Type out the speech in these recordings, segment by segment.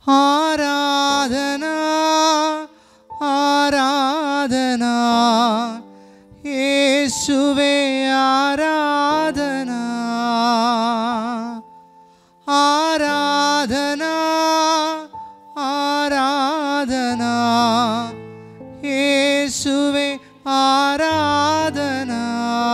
ആരാധന ആരാധന യേശുവേ ആരാധന ആരാധന ആരാധന യേശുവേ ആരാധന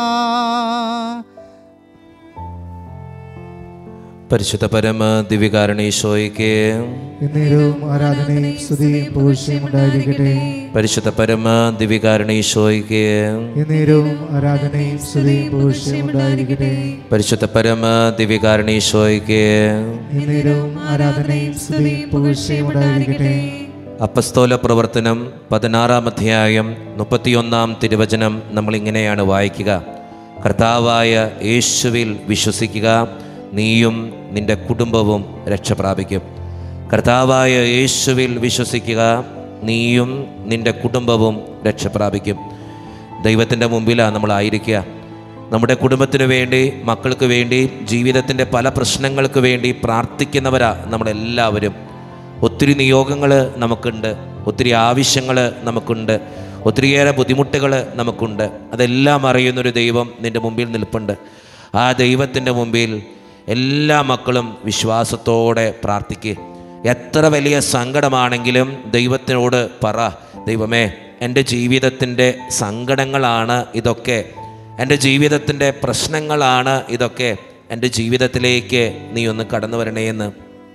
പരിശുദ്ധ പരമ ദിവ്യകാരണീശോയ്ക്ക് എന്നേരവും ആരാധനയും സ്തുതിയും പുകഴ്ചയും ഉണ്ടായിരിക്കട്ടെ പരിശുദ്ധ പരമ ദിവ്യകാരണീശോയ്ക്ക് എന്നേരവും ആരാധനയും സ്തുതിയും പുകഴ്ചയും ഉണ്ടായിരിക്കട്ടെ പരിശുദ്ധ പരമ ദിവ്യകാരണീശോയ്ക്ക് എന്നേരവും ആരാധനയും സ്തുതിയും പുകഴ്ചയും ഉണ്ടായിരിക്കട്ടെ അപ്പസ്തോല പ്രവർത്തനം പതിനാറാം അധ്യായം മുപ്പത്തിയൊന്നാം തിരുവചനം നമ്മൾ ഇങ്ങനെയാണ് വായിക്കുക കർത്താവായ യേശുവിൽ വിശ്വസിക്കുക നീയും നിന്റെ കുടുംബവും രക്ഷ പ്രാപിക്കും കർത്താവായ യേശുവിൽ വിശ്വസിക്കുക നീയും നിന്റെ കുടുംബവും രക്ഷ പ്രാപിക്കും ദൈവത്തിൻ്റെ മുമ്പിലാണ് നമ്മളായിരിക്കുക നമ്മുടെ കുടുംബത്തിന് വേണ്ടി മക്കൾക്ക് വേണ്ടി ജീവിതത്തിൻ്റെ പല പ്രശ്നങ്ങൾക്ക് വേണ്ടി പ്രാർത്ഥിക്കുന്നവരാ നമ്മളെല്ലാവരും ഒത്തിരി നിയോഗങ്ങൾ നമുക്കുണ്ട് ഒത്തിരി ആവശ്യങ്ങൾ നമുക്കുണ്ട് ഒത്തിരിയേറെ ബുദ്ധിമുട്ടുകൾ നമുക്കുണ്ട് അതെല്ലാം അറിയുന്നൊരു ദൈവം നിൻ്റെ മുമ്പിൽ നിൽപ്പുണ്ട് ആ ദൈവത്തിൻ്റെ മുമ്പിൽ എല്ലാ മക്കളും വിശ്വാസത്തോടെ പ്രാർത്ഥിക്കുക എത്ര വലിയ സങ്കടമാണെങ്കിലും ദൈവത്തിനോട് പറ ദൈവമേ എൻ്റെ ജീവിതത്തിൻ്റെ സങ്കടങ്ങളാണ് ഇതൊക്കെ എൻ്റെ ജീവിതത്തിൻ്റെ പ്രശ്നങ്ങളാണ് ഇതൊക്കെ എൻ്റെ ജീവിതത്തിലേക്ക് നീ ഒന്ന് കടന്നു വരണേ എന്ന്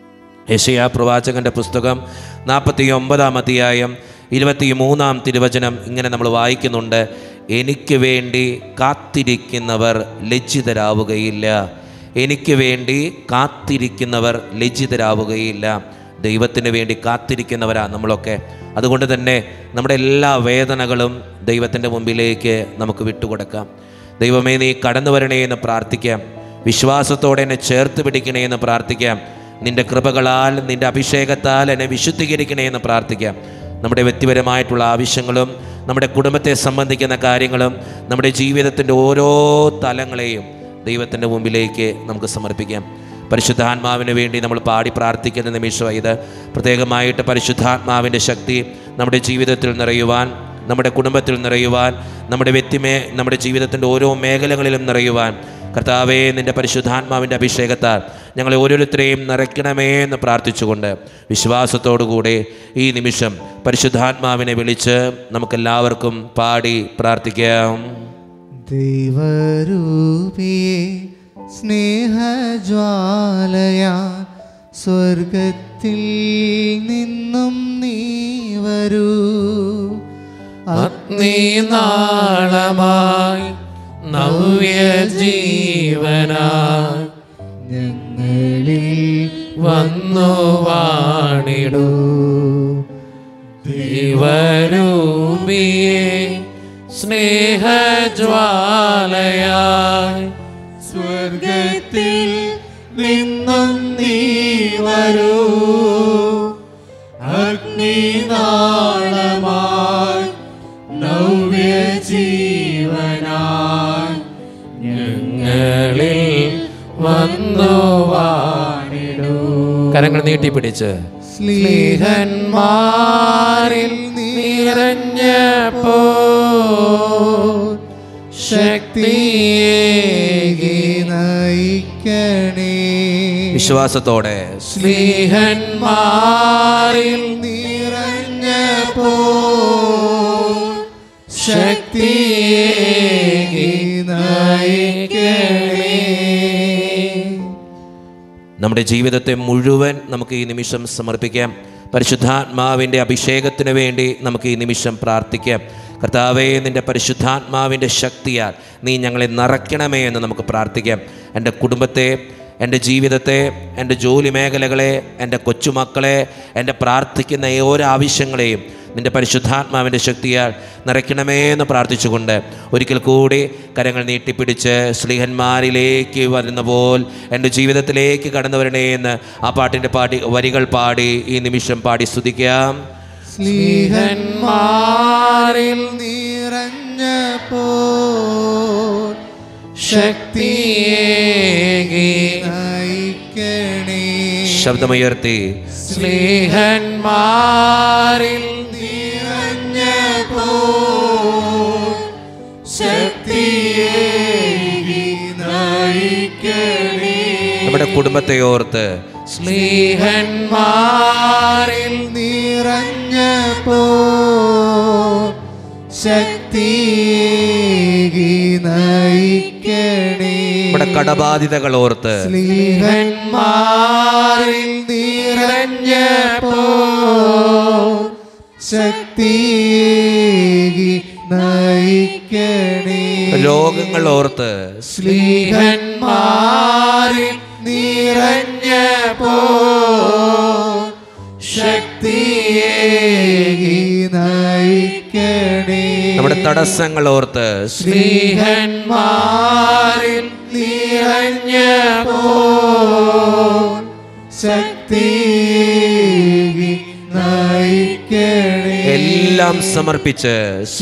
യശയാ പ്രവാചകന്റെ പുസ്തകം നാൽപ്പത്തി ഒമ്പതാം അധ്യായം ഇരുപത്തി മൂന്നാം തിരുവചനം ഇങ്ങനെ നമ്മൾ വായിക്കുന്നുണ്ട് എനിക്ക് വേണ്ടി കാത്തിരിക്കുന്നവർ ലജ്ജിതരാവുകയില്ല എനിക്ക് വേണ്ടി കാത്തിരിക്കുന്നവർ ലജ്ജിതരാവുകയില്ല ദൈവത്തിന് വേണ്ടി കാത്തിരിക്കുന്നവരാ നമ്മളൊക്കെ അതുകൊണ്ട് തന്നെ നമ്മുടെ എല്ലാ വേദനകളും ദൈവത്തിൻ്റെ മുമ്പിലേക്ക് നമുക്ക് വിട്ടുകൊടുക്കാം ദൈവമേ നീ കടന്നു വരണേ എന്ന് പ്രാർത്ഥിക്കാം വിശ്വാസത്തോടെ എന്നെ ചേർത്ത് പിടിക്കണേ എന്ന് പ്രാർത്ഥിക്കാം നിന്റെ കൃപകളാൽ നിന്റെ അഭിഷേകത്താൽ എന്നെ വിശുദ്ധീകരിക്കണേ എന്ന് പ്രാർത്ഥിക്കാം നമ്മുടെ വ്യക്തിപരമായിട്ടുള്ള ആവശ്യങ്ങളും നമ്മുടെ കുടുംബത്തെ സംബന്ധിക്കുന്ന കാര്യങ്ങളും നമ്മുടെ ജീവിതത്തിൻ്റെ ഓരോ തലങ്ങളെയും ദൈവത്തിൻ്റെ മുമ്പിലേക്ക് നമുക്ക് സമർപ്പിക്കാം പരിശുദ്ധാത്മാവിന് വേണ്ടി നമ്മൾ പാടി പ്രാർത്ഥിക്കുന്ന നിമിഷം ഇത് പ്രത്യേകമായിട്ട് പരിശുദ്ധാത്മാവിൻ്റെ ശക്തി നമ്മുടെ ജീവിതത്തിൽ നിറയുവാൻ നമ്മുടെ കുടുംബത്തിൽ നിറയുവാൻ നമ്മുടെ വ്യക്തിമേ നമ്മുടെ ജീവിതത്തിൻ്റെ ഓരോ മേഖലകളിലും നിറയുവാൻ കർത്താവേ നിൻ്റെ പരിശുദ്ധാത്മാവിൻ്റെ അഭിഷേകത്താൽ ഞങ്ങളെ ഓരോരുത്തരെയും നിറയ്ക്കണമേ എന്ന് പ്രാർത്ഥിച്ചുകൊണ്ട് വിശ്വാസത്തോടുകൂടെ ഈ നിമിഷം പരിശുദ്ധാത്മാവിനെ വിളിച്ച് നമുക്കെല്ലാവർക്കും പാടി പ്രാർത്ഥിക്കാം ദൈവരൂപിയെ സ്നേഹജ്വാലയാ സ്വർഗത്തിൽ നിന്നും നീ വരൂ അഗ്നിനാളമായി നവ്യ ജീവനായി ഞങ്ങളിൽ വന്നു വാണിടൂ ദൈവരൂപിയെ സ്നേഹജ്വാലയായി സ്വർഗത്തിൽ നിന്നും നീ വരൂ അഗ്നിനാളമായി നവ്യ ജീവനായി ഞങ്ങളിൽ വന്നു വാണിടൂ കരങ്ങൾ നീട്ടിപ്പിടിച്ച് സ്ലീഹന്മാരിൽ നിറഞ്ഞപ്പോ ശക്തിയേകി നയിക്കണേ വിശ്വാസത്തോടെ സ്ലീഹന്മാരിൽ നിറഞ്ഞപ്പോ ശക്തിയേകി നയിക്കണേ നമ്മുടെ ജീവിതത്തെ മുഴുവൻ നമുക്ക് ഈ നിമിഷം സമർപ്പിക്കാം പരിശുദ്ധാത്മാവിൻ്റെ അഭിഷേകത്തിന് വേണ്ടി നമുക്ക് ഈ നിമിഷം പ്രാർത്ഥിക്കാം കർത്താവേ നിൻ്റെ പരിശുദ്ധാത്മാവിൻ്റെ ശക്തിയാൽ നീ ഞങ്ങളെ നിറയ്ക്കണമേ എന്ന് നമുക്ക് പ്രാർത്ഥിക്കാം എൻ്റെ കുടുംബത്തെ എൻ്റെ ജീവിതത്തെ എൻ്റെ ജോലി മേഖലകളെ എൻ്റെ കൊച്ചുമക്കളെ എൻ്റെ പ്രാർത്ഥിക്കുന്ന ഈ ഓരോ ആവശ്യങ്ങളെയും നിൻ്റെ പരിശുദ്ധാത്മാവിൻ്റെ ശക്തിയാൽ നിറയ്ക്കണമേ എന്ന് പ്രാർത്ഥിച്ചുകൊണ്ട് ഒരിക്കൽ കൂടി കരങ്ങൾ നീട്ടിപ്പിടിച്ച് സ്ലിഹന്മാരിലേക്ക് വരുന്ന പോൽ എൻ്റെ ജീവിതത്തിലേക്ക് കടന്നു വരണേ എന്ന് ആ പാട്ടിൻ്റെ പാടി വരികൾ പാടി ഈ നിമിഷം പാടി സ്തുതിക്കാം സ്ലീഹന്മാരിൽ നിറഞ്ഞപ്പോ ശക്തിയേകി നയിക്കണേ ശബ്ദമുയർത്തി സ്നേഹന്മാരിൽ നിറഞ്ഞപ്പോ ശക്തിയേകി നയിക്കണേ നമ്മുടെ കുടുംബത്തെ ഓർത്ത് സ്നേഹന്മാരിൽ നിറഞ്ഞപ്പോ ശക്തിയേകി നയിക്കണേ നമ്മുടെ കടബാധിതകൾ ഓർത്ത് സ്ലീഹന്മാരിൽ നിറഞ്ഞപ്പോ ശക്തിയേകി നയിക്കണേ രോഗങ്ങൾ ഓർത്ത് സ്ലീഹന്മാരിൽ നിറഞ്ഞപ്പോ ശക്തിയേകി നയിക്കണേ നമ്മുടെ തടസ്സങ്ങൾ ഓർത്ത് സ്ത്രീഹന്മാരിൽ നിറഞ്ഞപ്പോ ശക്തിയേകി നയിക്കണേ എല്ലാം സമർപ്പിച്ച്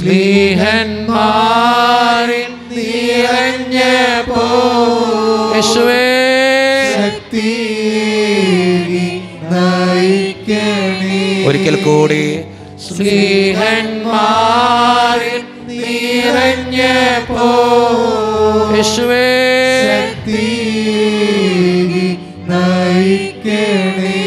സ്നേഹന്മാരിൽ നിറഞ്ഞപ്പോ യേശുവേ ശക്തിയേകി നയിക്കണേ ഒരിക്കൽ കൂടി സ്നേഹന്മാരിൽ നിറഞ്ഞപ്പോ യേശുവേ ശക്തിയേകി നയിക്കണേ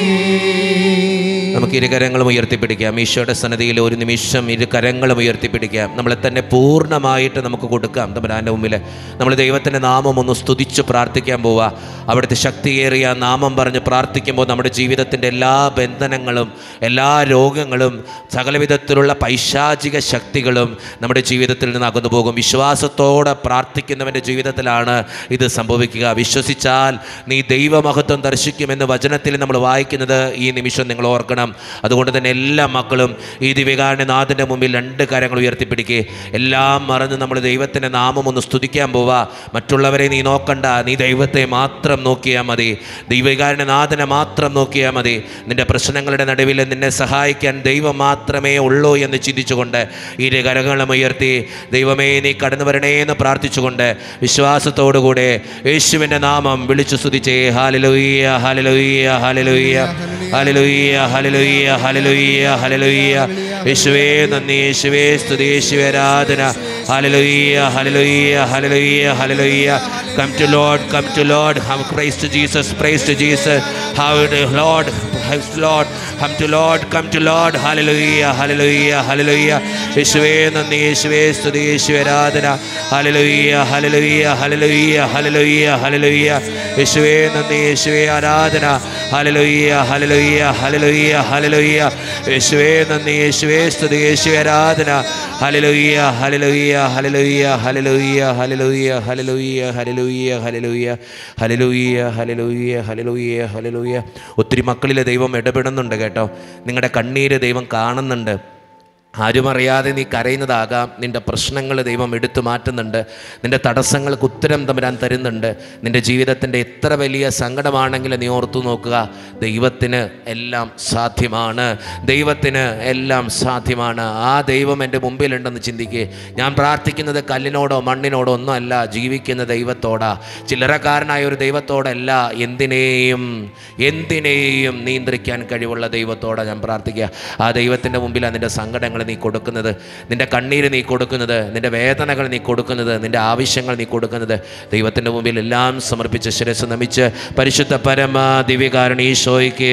നമുക്ക് ഇരുകരങ്ങളും ഉയർത്തിപ്പിടിക്കാം ഈശോയുടെ സന്നദ്ധിയിൽ ഒരു നിമിഷം ഇരു കരങ്ങളും ഉയർത്തിപ്പിടിക്കാം നമ്മളെ തന്നെ പൂർണ്ണമായിട്ട് നമുക്ക് കൊടുക്കാം തമ്പുരാൻ്റെ മുമ്പിൽ നമ്മൾ ദൈവത്തിൻ്റെ നാമം ഒന്ന് സ്തുതിച്ച് പ്രാർത്ഥിക്കാൻ പോവുക അവിടുത്തെ ശക്തിയേറിയ നാമം പറഞ്ഞ് പ്രാർത്ഥിക്കുമ്പോൾ നമ്മുടെ ജീവിതത്തിൻ്റെ എല്ലാ ബന്ധനങ്ങളും എല്ലാ രോഗങ്ങളും സകലവിധത്തിലുള്ള പൈശാചിക ശക്തികളും നമ്മുടെ ജീവിതത്തിൽ നിന്ന് അകന്നു പോകും വിശ്വാസത്തോടെ പ്രാർത്ഥിക്കുന്നവൻ്റെ ജീവിതത്തിലാണ് ഇത് സംഭവിക്കുക വിശ്വസിച്ചാൽ നീ ദൈവമഹത്വം ദർശിക്കുമെന്ന് വചനത്തിൽ നമ്മൾ വായിക്കുന്നത് ഈ നിമിഷം നിങ്ങൾ ഓർക്കണം അതുകൊണ്ട് തന്നെ എല്ലാ മക്കളും ഈ ദിവികാരൻ്റെ നാഥൻ്റെ മുമ്പിൽ രണ്ട് കാര്യങ്ങൾ ഉയർത്തിപ്പിടിക്കുക എല്ലാം മറന്ന് നമ്മൾ ദൈവത്തിൻ്റെ നാമം ഒന്ന് സ്തുതിക്കാൻ പോവാ മറ്റുള്ളവരെ നീ നോക്കണ്ട നീ ദൈവത്തെ മാത്രം നോക്കിയാൽ മതി ദൈവികാരൻ്റെ നാഥനെ മാത്രം നോക്കിയാൽ മതി നിന്റെ പ്രശ്നങ്ങളുടെ നടുവിൽ നിന്നെ സഹായിക്കാൻ ദൈവം മാത്രമേ ഉള്ളൂ എന്ന് ചിന്തിച്ചുകൊണ്ട് ഇരു കരങ്ങളും ഉയർത്തി ദൈവമേ നീ കടന്നു വരണേ എന്ന് പ്രാർത്ഥിച്ചുകൊണ്ട് വിശ്വാസത്തോടുകൂടെ യേശുവിൻ്റെ നാമം വിളിച്ചു സ്തുതിച്ചേ ഹാലലുയ്യ hallelujah hallelujah hallelujah hallelujah hallelujah ഹാലലുയ്യ യേശുവേ നന്ദി യേശുവേ സ്തുതി യേശുവേ ആരാധന ഹാലലുയ്യ hallelujah hallelujah hallelujah come to Lord come to Lord hmm praise to Jesus praise to Jesus how Lord Lord come to Lord come to Lord hallelujah hallelujah ഹാലലുയ്യ യേശുവേ നന്ദി യേശുവേ സ്തുതി യേശുവേ ആരാധന ഹാലലുയ്യ ഹാലലുയ്യ ഹാലലുയ്യ ഹാലലുയ്യ ഹാലലുയ്യ യേശുവേ നന്ദി യേശുവേ ആരാധന ഹാലലുയ്യ ഹാലലുയ്യ ഹാലലുയ്യ ഹാലലുയ്യ യേശുവേ നന്ദി യേശുവേ സ്തുതി യേശുവേ ആരാധന ഹല്ലേലൂയ ഹല്ലേലൂയ ഹല്ലേലൂയ ഹല്ലേലൂയ ഹല്ലേലൂയ ഹല്ലേലൂയ ഹല്ലേലൂയ ഹല്ലേലൂയ ഹല്ലേലൂയ ഹല്ലേലൂയ ഹല്ലേലൂയ ഹല്ലേലൂയ ഒത്തിരി മക്കളിലെ ദൈവം ഇടപെടുന്നുണ്ട് കേട്ടോ നിങ്ങളുടെ കണ്ണീര് ദൈവം കാണുന്നുണ്ട് ആരും അറിയാതെ നീ കരയുന്നതാകാം നിൻ്റെ പ്രശ്നങ്ങൾ ദൈവം എടുത്തു മാറ്റുന്നുണ്ട് നിൻ്റെ തടസ്സങ്ങൾക്ക് ഉത്തരം തമ്പുരാൻ തരുന്നുണ്ട് നിൻ്റെ ജീവിതത്തിൻ്റെ എത്ര വലിയ സങ്കടമാണെങ്കിലും നീ ഓർത്തു നോക്കുക ദൈവത്തിന് എല്ലാം സാധ്യമാണ് ദൈവത്തിന് എല്ലാം സാധ്യമാണ് ആ ദൈവം എൻ്റെ മുമ്പിലുണ്ടെന്ന് ചിന്തിക്കുക ഞാൻ പ്രാർത്ഥിക്കുന്നത് കല്ലിനോടോ മണ്ണിനോടോ ഒന്നും അല്ല ജീവിക്കുന്ന ദൈവത്തോടാ ചില്ലറക്കാരനായ ഒരു ദൈവത്തോടല്ല എന്തിനേയും എന്തിനേയും നിയന്ത്രിക്കാൻ കഴിവുള്ള ദൈവത്തോടാണ് ഞാൻ പ്രാർത്ഥിക്കുക ആ ദൈവത്തിൻ്റെ മുമ്പിലാണ് നിൻ്റെ സങ്കടങ്ങൾ നീ കൊടുക്കുന്നത് നിൻ്റെ കണ്ണീര് നീ കൊടുക്കുന്നത് നിൻ്റെ വേദനകൾ നീ കൊടുക്കുന്നത് നിൻ്റെ ആവശ്യങ്ങൾ നീ കൊടുക്കുന്നത് ദൈവത്തിൻ്റെ മുമ്പിൽ എല്ലാം സമർപ്പിച്ച് ശിരസ് നമിച്ച് പരിശുദ്ധ പരമ ദിവ്യകാരണി ഈശോയ്ക്ക്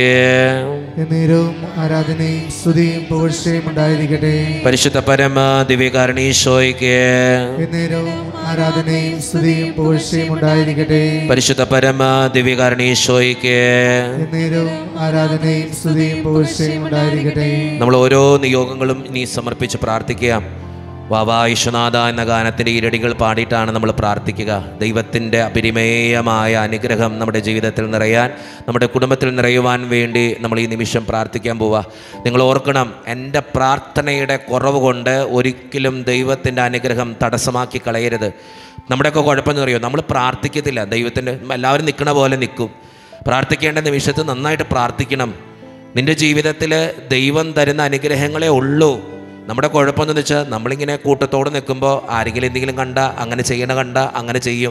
എന്നേരവും ആരാധനയും സ്തുതിയും പുകഴ്ചയും ഉണ്ടായിരിക്കട്ടെ പരിശുദ്ധ പരമ ദിവ്യകാരണി ഈശോയ്ക്ക് എന്നേരവും ആരാധനയും സ്തുതിയും പുകഴ്ചയും ഉണ്ടായിരിക്കട്ടെ പരിശുദ്ധ പരമ ദിവ്യകാരണി ഈശോയ്ക്ക് എന്നേരവും ആരാധനയും സ്തുതിയും പുകഴ്ചയും ഉണ്ടായിരിക്കട്ടെ നമ്മൾ ഓരോ നിയോഗങ്ങളും ഇനി സമർപ്പിച്ച് പ്രാർത്ഥിക്കുക വാവാ വിശ്വനാഥ എന്ന ഗാനത്തിൻ്റെ ഇരടികൾ പാടിയിട്ടാണ് നമ്മൾ പ്രാർത്ഥിക്കുക ദൈവത്തിൻ്റെ അപരിമേയമായ അനുഗ്രഹം നമ്മുടെ ജീവിതത്തിൽ നിറയാൻ നമ്മുടെ കുടുംബത്തിൽ നിറയുവാൻ വേണ്ടി നമ്മൾ ഈ നിമിഷം പ്രാർത്ഥിക്കാൻ പോവുക നിങ്ങൾ ഓർക്കണം എൻ്റെ പ്രാർത്ഥനയുടെ കുറവ് കൊണ്ട് ഒരിക്കലും ദൈവത്തിൻ്റെ അനുഗ്രഹം തടസ്സമാക്കി കളയരുത് നമ്മുടെയൊക്കെ കുഴപ്പമെന്ന് അറിയോ നമ്മൾ പ്രാർത്ഥിക്കത്തില്ല ദൈവത്തിൻ്റെ എല്ലാവരും നിൽക്കണ പോലെ നിൽക്കും പ്രാർത്ഥിക്കേണ്ട നിമിഷത്ത് നന്നായിട്ട് പ്രാർത്ഥിക്കണം നിന്റെ ജീവിതത്തിൽ ദൈവം തരുന്ന അനുഗ്രഹങ്ങളേ ഉള്ളൂ നമ്മുടെ കുഴപ്പമെന്ന് വെച്ചാൽ നമ്മളിങ്ങനെ കൂട്ടത്തോട് നിൽക്കുമ്പോൾ ആരെങ്കിലും എന്തെങ്കിലും കണ്ട അങ്ങനെ ചെയ്യണ കണ്ട അങ്ങനെ ചെയ്യും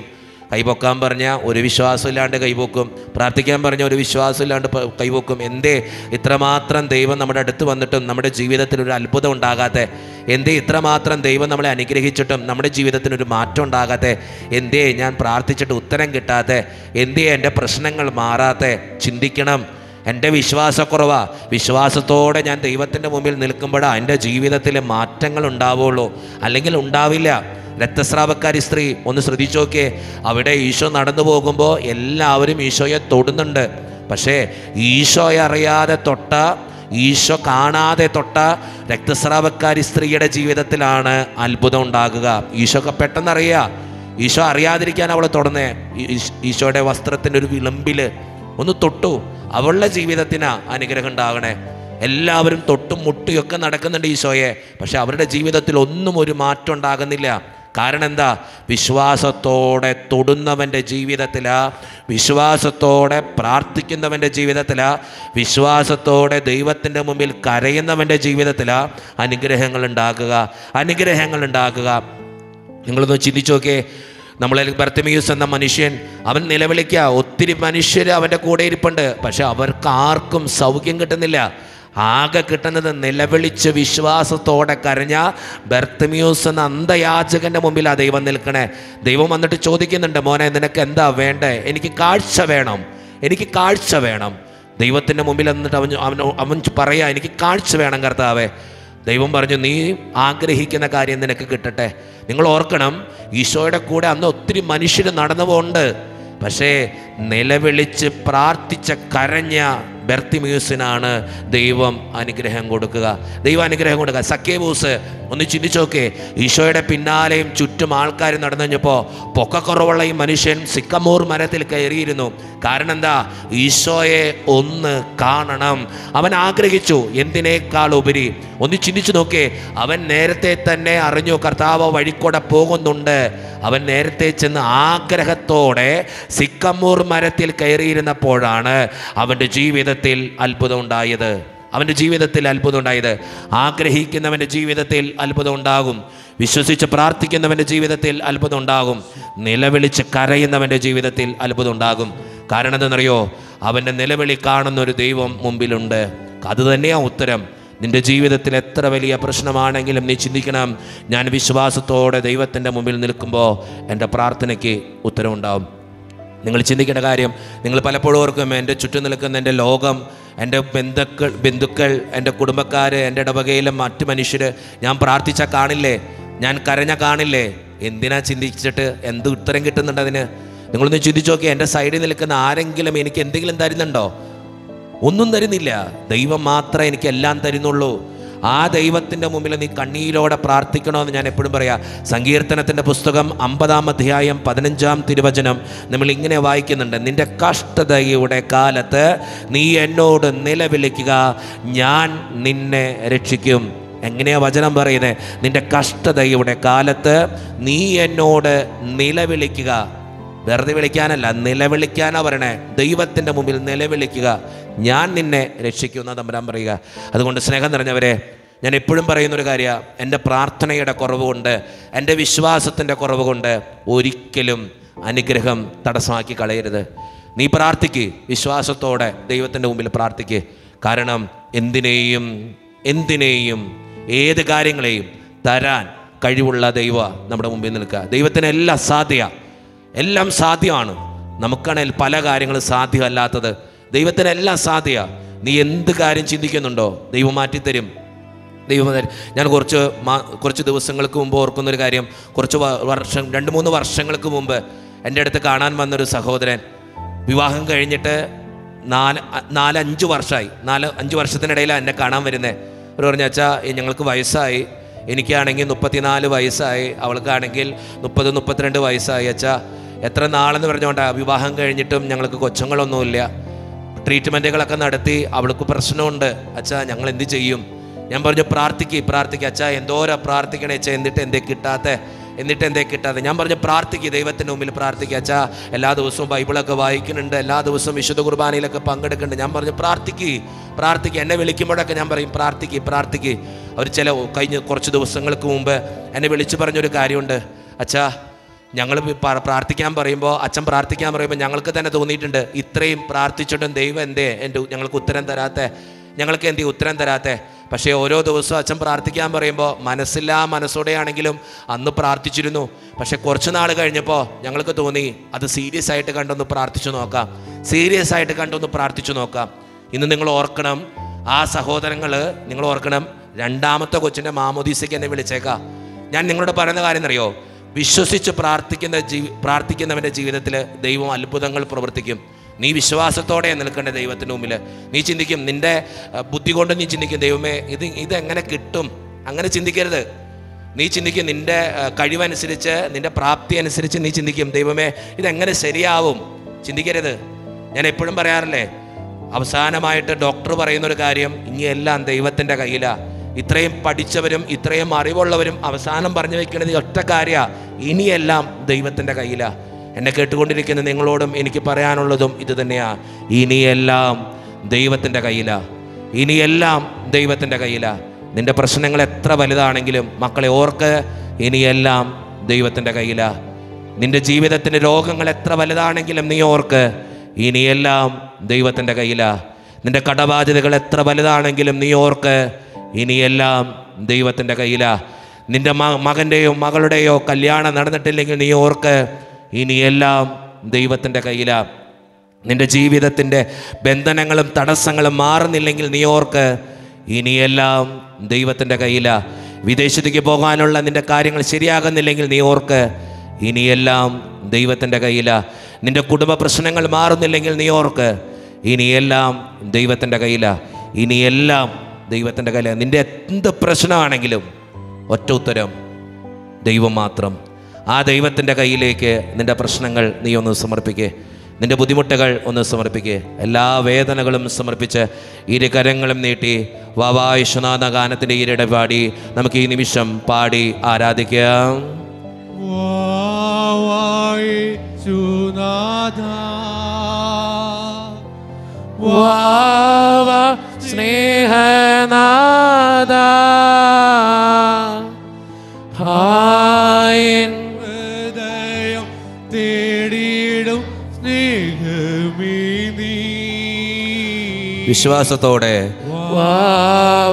കൈപൊക്കാൻ പറഞ്ഞ ഒരു വിശ്വാസമില്ലാണ്ട് കൈപൊക്കും പ്രാർത്ഥിക്കാൻ പറഞ്ഞ ഒരു വിശ്വാസമില്ലാണ്ട് പ- കൈപൊക്കും എന്തേ ഇത്രമാത്രം ദൈവം നമ്മുടെ അടുത്ത് വന്നിട്ടും നമ്മുടെ ജീവിതത്തിൽ ഒരു അത്ഭുതം ഉണ്ടാകാതെ എന്തേ ഇത്രമാത്രം ദൈവം നമ്മളെ അനുഗ്രഹിച്ചിട്ടും നമ്മുടെ ജീവിതത്തിന് ഒരു മാറ്റം ഉണ്ടാകാതെ എന്തേ ഞാൻ പ്രാർത്ഥിച്ചിട്ട് ഉത്തരം കിട്ടാതെ എന്തേ എൻ്റെ പ്രശ്നങ്ങൾ മാറാതെ ചിന്തിക്കണം എൻ്റെ വിശ്വാസക്കുറവാ വിശ്വാസത്തോടെ ഞാൻ ദൈവത്തിൻ്റെ മുമ്പിൽ നിൽക്കുമ്പോഴാണ് എൻ്റെ ജീവിതത്തിൽ മാറ്റങ്ങൾ ഉണ്ടാവുള്ളൂ അല്ലെങ്കിൽ ഉണ്ടാവില്ല രക്തസ്രാവക്കാരി സ്ത്രീ ഒന്ന് ശ്രദ്ധിച്ചു നോക്കിയേ അവിടെ ഈശോ നടന്നു പോകുമ്പോൾ എല്ലാവരും ഈശോയെ തൊടുന്നുണ്ട് പക്ഷേ ഈശോയെ അറിയാതെ തൊട്ട ഈശോ കാണാതെ തൊട്ട രക്തസ്രാവക്കാരി സ്ത്രീയുടെ ജീവിതത്തിലാണ് അത്ഭുതം ഉണ്ടാകുക ഈശോക്ക് പെട്ടെന്നറിയാം ഈശോ അറിയാതിരിക്കാൻ അവൾ തൊടുന്നേ ഈ- ഈശോയുടെ വസ്ത്രത്തിൻ്റെ ഒരു വിളമ്പിൽ ഒന്ന് തൊട്ടു അവളുടെ ജീവിതത്തിന് അനുഗ്രഹം ഉണ്ടാകണേ എല്ലാവരും തൊട്ടും മുട്ടിയൊക്കെ നടക്കുന്നുണ്ട് ഈശോയെ പക്ഷെ അവരുടെ ജീവിതത്തിൽ ഒന്നും ഒരു മാറ്റം ഉണ്ടാകുന്നില്ല കാരണം എന്താ വിശ്വാസത്തോടെ തൊടുന്നവൻ്റെ ജീവിതത്തിലാ വിശ്വാസത്തോടെ പ്രാർത്ഥിക്കുന്നവൻ്റെ ജീവിതത്തിലാ വിശ്വാസത്തോടെ ദൈവത്തിൻ്റെ മുമ്പിൽ കരയുന്നവൻ്റെ ജീവിതത്തിലാ അനുഗ്രഹങ്ങൾ ഉണ്ടാക്കുക അനുഗ്രഹങ്ങൾ ഉണ്ടാക്കുക നിങ്ങളൊന്ന് ചിന്തിച്ചു നോക്കേ നമ്മളെ ബർത്തമിയൂസ് എന്ന മനുഷ്യൻ അവൻ നിലവിളിക്കുക ഒത്തിരി മനുഷ്യർ അവൻ്റെ കൂടെ ഇരിപ്പുണ്ട് പക്ഷെ അവർക്ക് ആർക്കും സൗഖ്യം കിട്ടുന്നില്ല ആകെ കിട്ടുന്നത് നിലവിളിച്ച് വിശ്വാസത്തോടെ കരഞ്ഞ ബർത്തമ്യൂസ് എന്ന അന്ധയാചകന്റെ മുമ്പിൽ ആ ദൈവം നിൽക്കണേ ദൈവം വന്നിട്ട് ചോദിക്കുന്നുണ്ട് മോനെ നിനക്ക് എന്താ വേണ്ടേ എനിക്ക് കാഴ്ച വേണം എനിക്ക് കാഴ്ച വേണം ദൈവത്തിൻ്റെ മുമ്പിൽ എന്നിട്ട് അവൻ അവൻ അവൻ പറയാ എനിക്ക് കാഴ്ച വേണം കർത്താവേ ദൈവം പറഞ്ഞു നീ ആഗ്രഹിക്കുന്ന കാര്യം നിനക്ക് കിട്ടട്ടെ നിങ്ങൾ ഓർക്കണം ഈശോയുടെ കൂടെ അന്ന് ഒത്തിരി മനുഷ്യർ നടന്നു പോകുന്നുണ്ട് പക്ഷേ നിലവിളിച്ച് പ്രാർത്ഥിച്ച കരഞ്ഞ ബെർത്തിമ്യൂസിനാണ് ദൈവം അനുഗ്രഹം കൊടുക്കുക ദൈവം അനുഗ്രഹം കൊടുക്കുക സക്കേബൂസ് ഒന്ന് ചിന്തിച്ചു നോക്കേ ഈശോയുടെ പിന്നാലെയും ചുറ്റും ആൾക്കാർ നടന്നു കഴിഞ്ഞപ്പോൾ പൊക്കക്കുറവുള്ള ഈ മനുഷ്യൻ സിക്കമൂർ മരത്തിൽ കയറിയിരുന്നു കാരണം എന്താ ഈശോയെ ഒന്ന് കാണണം അവൻ ആഗ്രഹിച്ചു എന്തിനേക്കാൾ ഉപരി ഒന്ന് ചിന്തിച്ചു നോക്കേ അവൻ നേരത്തെ തന്നെ അറിഞ്ഞു കർത്താവ് വഴിക്കൂടെ പോകുന്നുണ്ട് അവൻ നേരത്തെ ചെന്ന് ആഗ്രഹത്തോടെ സിക്കമ്മൂർ മരത്തിൽ കയറിയിരുന്നപ്പോഴാണ് അവൻ്റെ ജീവിതത്തിൽ അത്ഭുതം ഉണ്ടായത് അവൻ്റെ ജീവിതത്തിൽ അത്ഭുതം ഉണ്ടായത് ആഗ്രഹിക്കുന്നവൻ്റെ ജീവിതത്തിൽ അത്ഭുതം ഉണ്ടാകും വിശ്വസിച്ച് പ്രാർത്ഥിക്കുന്നവൻ്റെ ജീവിതത്തിൽ അത്ഭുതം ഉണ്ടാകും നിലവിളിച്ച് കരയുന്നവൻ്റെ ജീവിതത്തിൽ അത്ഭുതം ഉണ്ടാകും കാരണം എന്തെന്നറിയോ അവൻ്റെ നിലവിളി കാണുന്ന ഒരു ദൈവം മുമ്പിലുണ്ട് അത് തന്നെയാണ് ഉത്തരം നിന്റെ ജീവിതത്തിൽ എത്ര വലിയ പ്രശ്നമാണെങ്കിലും നീ ചിന്തിക്കണം ഞാൻ വിശ്വാസത്തോടെ ദൈവത്തിൻ്റെ മുമ്പിൽ നിൽക്കുമ്പോൾ എൻ്റെ പ്രാർത്ഥനയ്ക്ക് ഉത്തരവുണ്ടാവും നിങ്ങൾ ചിന്തിക്കേണ്ട കാര്യം നിങ്ങൾ പലപ്പോഴും ഓർക്കും എൻ്റെ ചുറ്റും നിൽക്കുന്ന എൻ്റെ ലോകം എൻ്റെ ബന്ധുക്കൾ ബന്ധുക്കൾ എൻ്റെ കുടുംബക്കാർ എൻ്റെ ഇടവകയിലെ മറ്റു മനുഷ്യർ ഞാൻ പ്രാർത്ഥിച്ചാൽ കാണില്ലേ ഞാൻ കരഞ്ഞ കാണില്ലേ എന്തിനാ ചിന്തിച്ചിട്ട് എന്ത് ഉത്തരം കിട്ടുന്നുണ്ട് അതിന് നിങ്ങളൊന്ന് ചിന്തിച്ചു നോക്കി എൻ്റെ സൈഡിൽ നിൽക്കുന്ന ആരെങ്കിലും എനിക്ക് എന്തെങ്കിലും തരുന്നുണ്ടോ ഒന്നും തരുന്നില്ല ദൈവം മാത്രമേ എനിക്ക് എല്ലാം തരുന്നുള്ളൂ ആ ദൈവത്തിൻ്റെ മുമ്പിൽ നീ കണ്ണീരോടെ പ്രാർത്ഥിക്കണമെന്ന് ഞാൻ എപ്പോഴും പറയാം സങ്കീർത്തനത്തിൻ്റെ പുസ്തകം അമ്പതാം അധ്യായം പതിനഞ്ചാം തിരുവചനം നമ്മൾ ഇങ്ങനെ വായിക്കുന്നുണ്ട് നിന്റെ കഷ്ടതയുടെ കാലത്ത് നീ എന്നോട് നിലവിളിക്കുക ഞാൻ നിന്നെ രക്ഷിക്കും എങ്ങനെയാ വചനം പറയുന്നത് നിന്റെ കഷ്ടതയുടെ കാലത്ത് നീ എന്നോട് നിലവിളിക്കുക വെറുതെ വിളിക്കാനല്ല നിലവിളിക്കാനാ പറയണേ ദൈവത്തിൻ്റെ മുമ്പിൽ നിലവിളിക്കുക ഞാൻ നിന്നെ രക്ഷിക്കുന്ന തമ്പരാൻ പറയുക അതുകൊണ്ട് സ്നേഹം നിറഞ്ഞവരെ ഞാൻ എപ്പോഴും പറയുന്നൊരു കാര്യമാണ് എൻ്റെ പ്രാർത്ഥനയുടെ കുറവ് കൊണ്ട് എൻ്റെ വിശ്വാസത്തിൻ്റെ കുറവ് കൊണ്ട് ഒരിക്കലും അനുഗ്രഹം തടസ്സമാക്കി കളയരുത് നീ പ്രാർത്ഥിക്ക് വിശ്വാസത്തോടെ ദൈവത്തിൻ്റെ മുമ്പിൽ പ്രാർത്ഥിക്ക് കാരണം എന്തിനേയും എന്തിനേയും ഏത് കാര്യങ്ങളെയും തരാൻ കഴിവുള്ള ദൈവ നമ്മുടെ മുമ്പിൽ നിൽക്കുക ദൈവത്തിന് എല്ലാം സാധ്യ എല്ലാം സാധ്യമാണ് നമുക്കാണെങ്കിൽ പല കാര്യങ്ങളും സാധ്യമല്ലാത്തത് ദൈവത്തിന് എല്ലാം സാധ്യ നീ എന്ത് കാര്യം ചിന്തിക്കുന്നുണ്ടോ ദൈവം മാറ്റിത്തരും ദൈവം തരും. ഞാൻ കുറച്ച് മാ- കുറച്ച് ദിവസങ്ങൾക്ക് മുമ്പ് ഓർക്കുന്നൊരു കാര്യം കുറച്ച് വ- വർഷം രണ്ട് മൂന്ന് വർഷങ്ങൾക്ക് മുമ്പ് എൻ്റെ അടുത്ത് കാണാൻ വന്നൊരു സഹോദരൻ വിവാഹം കഴിഞ്ഞിട്ട് നാല് അ- നാല് അഞ്ച് വർഷമായി നാല് അഞ്ച് വർഷത്തിനിടയിലാണ് എന്നെ കാണാൻ വരുന്നത് അവർ പറഞ്ഞു അച്ഛാ ഈ ഞങ്ങൾക്ക് വയസ്സായി എനിക്കാണെങ്കിൽ മുപ്പത്തിനാല് വയസ്സായി അവൾക്കാണെങ്കിൽ മുപ്പത് മുപ്പത്തിരണ്ട് വയസ്സായി അച്ഛാ എത്ര നാളെന്ന് പറഞ്ഞുകൊണ്ടാണ് വിവാഹം കഴിഞ്ഞിട്ടും ഞങ്ങൾക്ക് കൊച്ചങ്ങളൊന്നുമില്ല ട്രീറ്റ്മെൻറ്റുകളൊക്കെ നടത്തി അവൾക്ക് പ്രശ്നമുണ്ട് അച്ഛാ ഞങ്ങൾ എന്ത് ചെയ്യും ഞാൻ പറഞ്ഞു പ്രാർത്ഥിക്ക് പ്രാർത്ഥിക്ക് അച്ഛാ എന്തോരാ പ്രാർത്ഥിക്കണേ അച്ഛാ എന്നിട്ട് എന്തേ കിട്ടാത്ത എന്നിട്ട് എന്തേ കിട്ടാതെ ഞാൻ പറഞ്ഞു പ്രാർത്ഥിക്ക് ദൈവത്തിൻ്റെ മുമ്പിൽ പ്രാർത്ഥിക്കുക അച്ഛാ എല്ലാ ദിവസവും ബൈബിളൊക്കെ വായിക്കുന്നുണ്ട് എല്ലാ ദിവസവും വിശുദ്ധ കുർബാനയിലൊക്കെ പങ്കെടുക്കുന്നുണ്ട് ഞാൻ പറഞ്ഞു പ്രാർത്ഥിക്ക് പ്രാർത്ഥിക്ക് എന്നെ വിളിക്കുമ്പോഴൊക്കെ ഞാൻ പറയും പ്രാർത്ഥിക്ക് പ്രാർത്ഥിക്ക് അവർ ചില കഴിഞ്ഞ കുറച്ച് ദിവസങ്ങൾക്ക് മുമ്പ് എന്നെ വിളിച്ചു പറഞ്ഞൊരു കാര്യമുണ്ട് അച്ഛാ ഞങ്ങൾ പ്രാർത്ഥിക്കാൻ പറയുമ്പോൾ അച്ഛൻ പ്രാർത്ഥിക്കാൻ പറയുമ്പോൾ ഞങ്ങൾക്ക് തന്നെ തോന്നിയിട്ടുണ്ട് ഇത്രയും പ്രാർത്ഥിച്ചിട്ടും ദൈവം എന്തേ എൻ്റെ ഞങ്ങൾക്ക് ഉത്തരം തരാത്തെ ഞങ്ങൾക്ക് എന്തേ ഉത്തരം തരാത്തെ പക്ഷേ ഓരോ ദിവസവും അച്ഛൻ പ്രാർത്ഥിക്കാൻ പറയുമ്പോൾ മനസ്സില്ലാ മനസ്സോടെയാണെങ്കിലും അന്ന് പ്രാർത്ഥിച്ചിരുന്നു പക്ഷെ കുറച്ച് നാൾ കഴിഞ്ഞപ്പോൾ ഞങ്ങൾക്ക് തോന്നി അത് സീരിയസ് ആയിട്ട് കണ്ടൊന്ന് പ്രാർത്ഥിച്ചു നോക്കാം സീരിയസ് ആയിട്ട് കണ്ടൊന്ന് പ്രാർത്ഥിച്ചു നോക്കാം ഇന്ന് നിങ്ങൾ ഓർക്കണം ആ സഹോദരങ്ങൾ നിങ്ങൾ ഓർക്കണം രണ്ടാമത്തെ കൊച്ചിൻ്റെ മാമോദീസയ്ക്ക് എന്നെ വിളിച്ചേക്കാം ഞാൻ നിങ്ങളോട് പറയുന്ന കാര്യം അറിയോ വിശ്വസിച്ച് പ്രാർത്ഥിക്കുന്ന ജീവി പ്രാർത്ഥിക്കുന്നവൻ്റെ ജീവിതത്തിൽ ദൈവം അത്ഭുതങ്ങൾ പ്രവർത്തിക്കും നീ വിശ്വാസത്തോടെ നിൽക്കേണ്ട ദൈവത്തിന് മുമ്പിൽ നീ ചിന്തിക്കും നിന്റെ അഹ്, ബുദ്ധി കൊണ്ട് നീ ചിന്തിക്കും ദൈവമേ ഇത് ഇതെങ്ങനെ കിട്ടും അങ്ങനെ ചിന്തിക്കരുത് നീ ചിന്തിക്കും നിന്റെ അഹ്, കഴിവനുസരിച്ച് നിന്റെ പ്രാപ്തി അനുസരിച്ച് നീ ചിന്തിക്കും ദൈവമേ ഇതെങ്ങനെ ശരിയാവും ചിന്തിക്കരുത് ഞാൻ എപ്പോഴും പറയാറില്ലേ അവസാനമായിട്ട് ഡോക്ടർ പറയുന്ന ഒരു കാര്യം ഇനിയെല്ലാം ദൈവത്തിൻ്റെ കയ്യിലാണ് ഇത്രയും പഠിച്ചവരും ഇത്രയും അറിവുള്ളവരും അവസാനം പറഞ്ഞു വെക്കുന്നത് ഈ ഒറ്റ കാര്യ ഇനിയെല്ലാം ദൈവത്തിൻ്റെ കയ്യിലാണ് എന്നെ കേട്ടുകൊണ്ടിരിക്കുന്ന നിങ്ങളോടും എനിക്ക് പറയാനുള്ളതും ഇത് തന്നെയാ ഇനിയെല്ലാം ദൈവത്തിൻ്റെ കയ്യിലാണ് ഇനിയെല്ലാം ദൈവത്തിൻ്റെ കയ്യിലാണ് നിന്റെ പ്രശ്നങ്ങൾ എത്ര വലുതാണെങ്കിലും മക്കളെ ഓർക്ക് ഇനിയെല്ലാം ദൈവത്തിൻ്റെ കയ്യിലാണ് നിന്റെ ജീവിതത്തിൻ്റെ രോഗങ്ങൾ എത്ര വലുതാണെങ്കിലും നീ ഓർക്ക് ഇനിയെല്ലാം ദൈവത്തിൻ്റെ കയ്യിലാ നിന്റെ കടബാധ്യതകൾ എത്ര വലുതാണെങ്കിലും നീ ഓർക്ക് ഇനിയെല്ലാം ദൈവത്തിൻ്റെ കയ്യിലാ നിന്റെ മ മകൻ്റെയോ മകളുടെയോ കല്യാണം നടന്നിട്ടില്ലെങ്കിൽ നീ ഓർക്ക് ഇനിയെല്ലാം ദൈവത്തിൻ്റെ കയ്യിലാ നിന്റെ ജീവിതത്തിൻ്റെ ബന്ധനങ്ങളും തടസ്സങ്ങളും മാറുന്നില്ലെങ്കിൽ നീ ഓർക്ക് ഇനിയെല്ലാം ദൈവത്തിൻ്റെ കയ്യിലാ വിദേശത്തേക്ക് പോകാനുള്ള നിന്റെ കാര്യങ്ങൾ ശരിയാകുന്നില്ലെങ്കിൽ നീ ഓർക്ക് ഇനിയെല്ലാം ദൈവത്തിൻ്റെ കയ്യിലാ നിന്റെ കുടുംബ പ്രശ്നങ്ങൾ മാറുന്നില്ലെങ്കിൽ നീ ഓർക്ക് ഇനിയെല്ലാം ദൈവത്തിൻ്റെ കയ്യിലാ ഇനിയെല്ലാം ദൈവത്തിൻ്റെ കയ്യിലാ നിന്റെ എന്ത് പ്രശ്നമാണെങ്കിലും ഒറ്റ ഉത്തരം ദൈവം മാത്രം ആ ദൈവത്തിൻ്റെ കയ്യിലേക്ക് നിന്റെ പ്രശ്നങ്ങൾ നീ ഒന്ന് സമർപ്പിക്കേ നിന്റെ ബുദ്ധിമുട്ടുകൾ ഒന്ന് സമർപ്പിക്കേ എല്ലാ വേദനകളും സമർപ്പിച്ച് ഇരു കരങ്ങളും നീട്ടി വാവാ വിശ്വനാഥ ഗാനത്തിൻ്റെ ഈരിട പാടി നമുക്ക് ഈ നിമിഷം പാടി ആരാധിക്കാം വാവ സ്നേഹനാദ ഹായൻ ഹൃദയം തേടിയിടും സ്നേഹമേ നീ വിശ്വാസത്തോടെ വാവ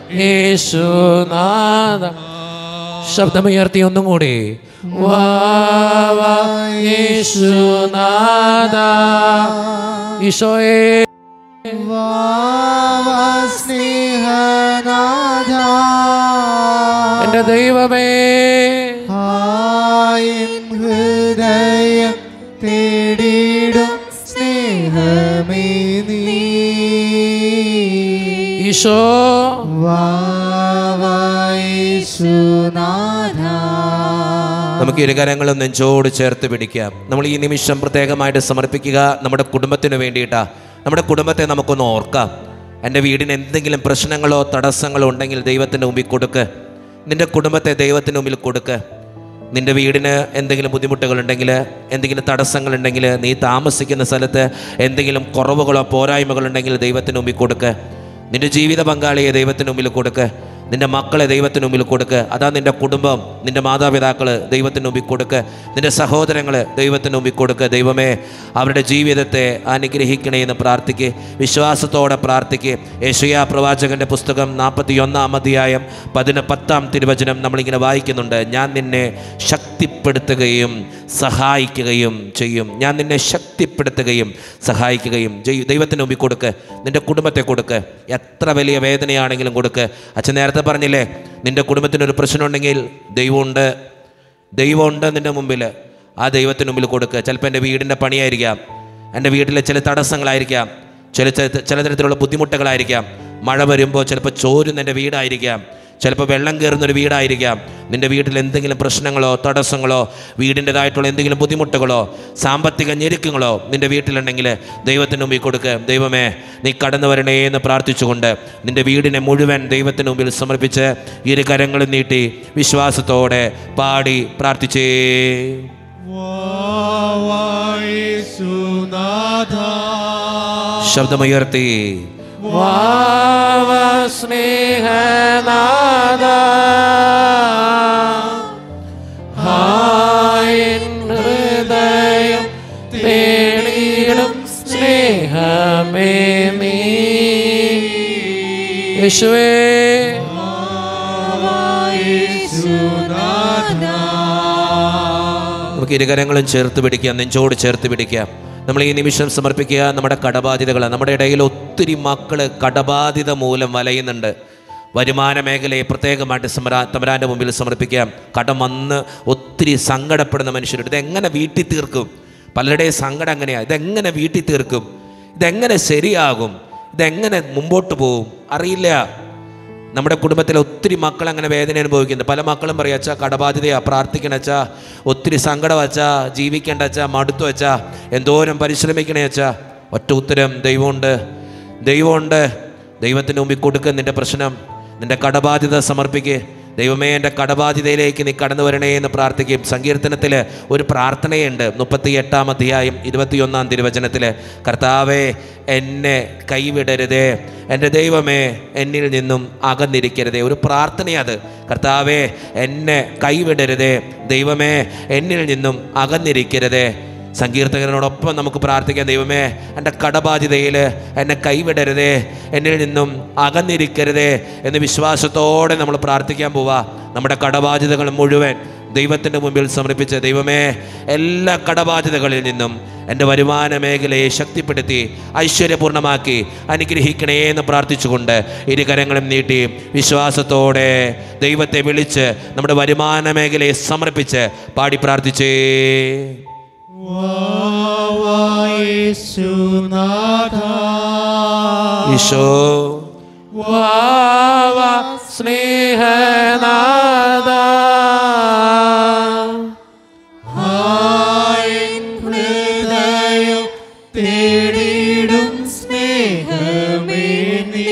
യേശുനാഥ ശബ്ദമുയർത്തി ഒന്നും കൂടി വാവ യേശുനാഥ ഈശോയെ വാവാ സ്നേഹനാഥ എൻ്റെ ദൈവമേ ആയിൻ ഹൃദയം തേടിയിടും സ്നേഹമേ നീ ഈശോ വാവായേശുനാഥ നമുക്ക് ഇരുകരങ്ങളും നെഞ്ചോട് ചേർത്ത് പിടിക്കാം നമ്മൾ ഈ നിമിഷം പ്രത്യേകമായിട്ട് സമർപ്പിക്കുക നമ്മുടെ കുടുംബത്തിന് വേണ്ടിയിട്ടാ നമ്മുടെ കുടുംബത്തെ നമുക്കൊന്ന് ഓർക്കാം എൻ്റെ വീടിന് എന്തെങ്കിലും പ്രശ്നങ്ങളോ തടസ്സങ്ങളോ ഉണ്ടെങ്കിൽ ദൈവത്തിൻ്റെ മുമ്പിൽ കൊടുക്ക് നിൻ്റെ കുടുംബത്തെ ദൈവത്തിൻ്റെ മുമ്പിൽ കൊടുക്ക് നിൻ്റെ വീടിന് എന്തെങ്കിലും ബുദ്ധിമുട്ടുകളുണ്ടെങ്കിൽ എന്തെങ്കിലും തടസ്സങ്ങളുണ്ടെങ്കിൽ നീ താമസിക്കുന്ന സ്ഥലത്ത് എന്തെങ്കിലും കുറവുകളോ പോരായ്മകളുണ്ടെങ്കിൽ ദൈവത്തിന് മുമ്പിൽ കൊടുക്ക് നിന്റെ ജീവിത പങ്കാളിയെ ദൈവത്തിന് മുമ്പിൽ കൊടുക്ക് നിന്റെ മക്കളെ ദൈവത്തിന് മുമ്പിൽ കൊടുക്ക് അതാ നിന്റെ കുടുംബം നിന്റെ മാതാപിതാക്കൾ ദൈവത്തിന് മുമ്പിൽ കൊടുക്ക് നിന്റെ സഹോദരങ്ങൾ ദൈവത്തിന് മുമ്പിൽ കൊടുക്ക് ദൈവമേ അവരുടെ ജീവിതത്തെ അനുഗ്രഹിക്കണേ എന്ന് പ്രാർത്ഥിക്ക് വിശ്വാസത്തോടെ പ്രാർത്ഥിക്ക് യേശയാ പ്രവാചകന്റെ പുസ്തകം നാൽപ്പത്തി ഒന്നാം അധ്യായം പതിന പത്താം തിരുവചനം നമ്മളിങ്ങനെ വായിക്കുന്നുണ്ട് ഞാൻ നിന്നെ ശക്തിപ്പെടുത്തുകയും സഹായിക്കുകയും ചെയ്യും ഞാൻ നിന്നെ ശക്തിപ്പെടുത്തുകയും സഹായിക്കുകയും ചെയ്യും ദൈവത്തിന് മുമ്പിൽ കൊടുക്ക് നിന്റെ കുടുംബത്തെ കൊടുക്ക് എത്ര വലിയ വേദനയാണെങ്കിലും കൊടുക്ക് അച്ഛൻ നേരത്തെ പറഞ്ഞില്ലേ നിന്റെ കുടുംബത്തിനൊരു പ്രശ്നമുണ്ടെങ്കിൽ ദൈവമുണ്ട് ദൈവമുണ്ട് നിന്റെ മുമ്പിൽ ആ ദൈവത്തിന് മുമ്പിൽ കൊടുക്കുക ചിലപ്പോൾ എൻ്റെ വീടിൻ്റെ പണിയായിരിക്കാം എൻ്റെ വീട്ടിലെ ചില തടസ്സങ്ങളായിരിക്കാം ചില ചില- ചില തരത്തിലുള്ള ബുദ്ധിമുട്ടുകളായിരിക്കാം മഴ വരുമ്പോൾ ചിലപ്പോൾ ചോരുന്ന എൻ്റെ വീടായിരിക്കാം ചിലപ്പോൾ വെള്ളം കയറുന്ന ഒരു വീടായിരിക്കാം നിൻ്റെ വീട്ടിൽ എന്തെങ്കിലും പ്രശ്നങ്ങളോ തടസ്സങ്ങളോ വീടിൻ്റെതായിട്ടുള്ള എന്തെങ്കിലും ബുദ്ധിമുട്ടുകളോ സാമ്പത്തിക ഞെരുക്കങ്ങളോ നിൻ്റെ വീട്ടിലുണ്ടെങ്കിൽ ദൈവത്തിന് മുമ്പിൽ കൊടുക്കുക ദൈവമേ നീ കടന്നു വരണേ എന്ന് പ്രാർത്ഥിച്ചുകൊണ്ട് നിൻ്റെ വീടിനെ മുഴുവൻ ദൈവത്തിന് മുമ്പിൽ സമർപ്പിച്ച് ഇരു കരങ്ങളും നീട്ടി വിശ്വാസത്തോടെ പാടി പ്രാർത്ഥിച്ചേ വാവായേശുനാഥ ശബ്ദമുയർത്തി വാവ സ്നേഹനാദ ഹായൻ യേശുവേ നമുക്ക് ഇരുകരങ്ങളും ചേർത്ത് പിടിക്കാം നെഞ്ചോട് ചേർത്ത് പിടിക്കാം നമ്മൾ ഈ നിമിഷം സമർപ്പിക്കുക നമ്മുടെ കടബാധ്യതകൾ നമ്മുടെ ഇടയിൽ ഒത്തിരി മക്കൾ കടബാധ്യത മൂലം വലയുന്നുണ്ട് വരുമാന മേഖലയെ പ്രത്യേകമായിട്ട് സമരാ തമരാൻ്റെ മുമ്പിൽ സമർപ്പിക്കാം കടം വന്ന് ഒത്തിരി സങ്കടപ്പെടുന്ന മനുഷ്യരുണ്ട് ഇതെങ്ങനെ വീട്ടിൽ തീർക്കും പലരുടെയും സങ്കടം എങ്ങനെയാണ് ഇതെങ്ങനെ വീട്ടിൽ തീർക്കും ഇതെങ്ങനെ ശരിയാകും ഇതെങ്ങനെ മുമ്പോട്ട് പോകും അറിയില്ല നമ്മുടെ കുടുംബത്തിലെ ഒത്തിരി മക്കൾ അങ്ങനെ വേദന അനുഭവിക്കുന്നുണ്ട് പല മക്കളും പറയും അച്ഛാ കടബാധ്യതയാ പ്രാർത്ഥിക്കണ അച്ഛാ ഒത്തിരി സങ്കടം അച്ഛാ ജീവിക്കേണ്ട അച്ഛാ മടുത്തു അച്ഛാ എന്തോരം പരിശ്രമിക്കണേ അച്ഛാ ഒറ്റ ഉത്തരം ദൈവമുണ്ട് ദൈവമുണ്ട് ദൈവത്തിന് മുമ്പിൽ കൊടുക്കുക നിന്റെ പ്രശ്നം നിന്റെ കടബാധ്യത സമർപ്പിക്കുക ദൈവമേ എൻ്റെ കടബാധ്യതയിലേക്ക് നീ കടന്നു വരണേ എന്ന് പ്രാർത്ഥിക്കും സങ്കീർത്തനത്തിൽ ഒരു പ്രാർത്ഥനയുണ്ട് മുപ്പത്തി എട്ടാം അധ്യായം ഇരുപത്തിയൊന്നാം തിരുവചനത്തിൽ കർത്താവേ എന്നെ കൈവിടരുതേ എൻ്റെ ദൈവമേ എന്നിൽ നിന്നും അകന്നിരിക്കരുതേ ഒരു പ്രാർത്ഥനയത് കർത്താവേ എന്നെ കൈവിടരുതേ ദൈവമേ എന്നിൽ നിന്നും അകന്നിരിക്കരുതേ സങ്കീർത്തകനോടൊപ്പം നമുക്ക് പ്രാർത്ഥിക്കാം ദൈവമേ എൻ്റെ കടബാധ്യതയിൽ എന്നെ കൈവിടരുതേ എന്നിൽ നിന്നും അകന്നിരിക്കരുതേ എന്ന് വിശ്വാസത്തോടെ നമ്മൾ പ്രാർത്ഥിക്കാൻ പോവാ നമ്മുടെ കടബാധ്യതകൾ മുഴുവൻ ദൈവത്തിൻ്റെ മുമ്പിൽ സമർപ്പിച്ച് ദൈവമേ എല്ലാ കടബാധ്യതകളിൽ നിന്നും എൻ്റെ വരുമാന മേഖലയെ ശക്തിപ്പെടുത്തി ഐശ്വര്യപൂർണ്ണമാക്കി അനുഗ്രഹിക്കണേ എന്ന് പ്രാർത്ഥിച്ചുകൊണ്ട് ഇരുകരങ്ങളും നീട്ടി വിശ്വാസത്തോടെ ദൈവത്തെ വിളിച്ച് നമ്മുടെ വരുമാന മേഖലയെ സമർപ്പിച്ച് പാടി പ്രാർത്ഥിച്ചേ ഈശോ വാവ സ്നേഹനാഥ ഹൃദയം തേടിയിടും സ്നേഹമേ നീ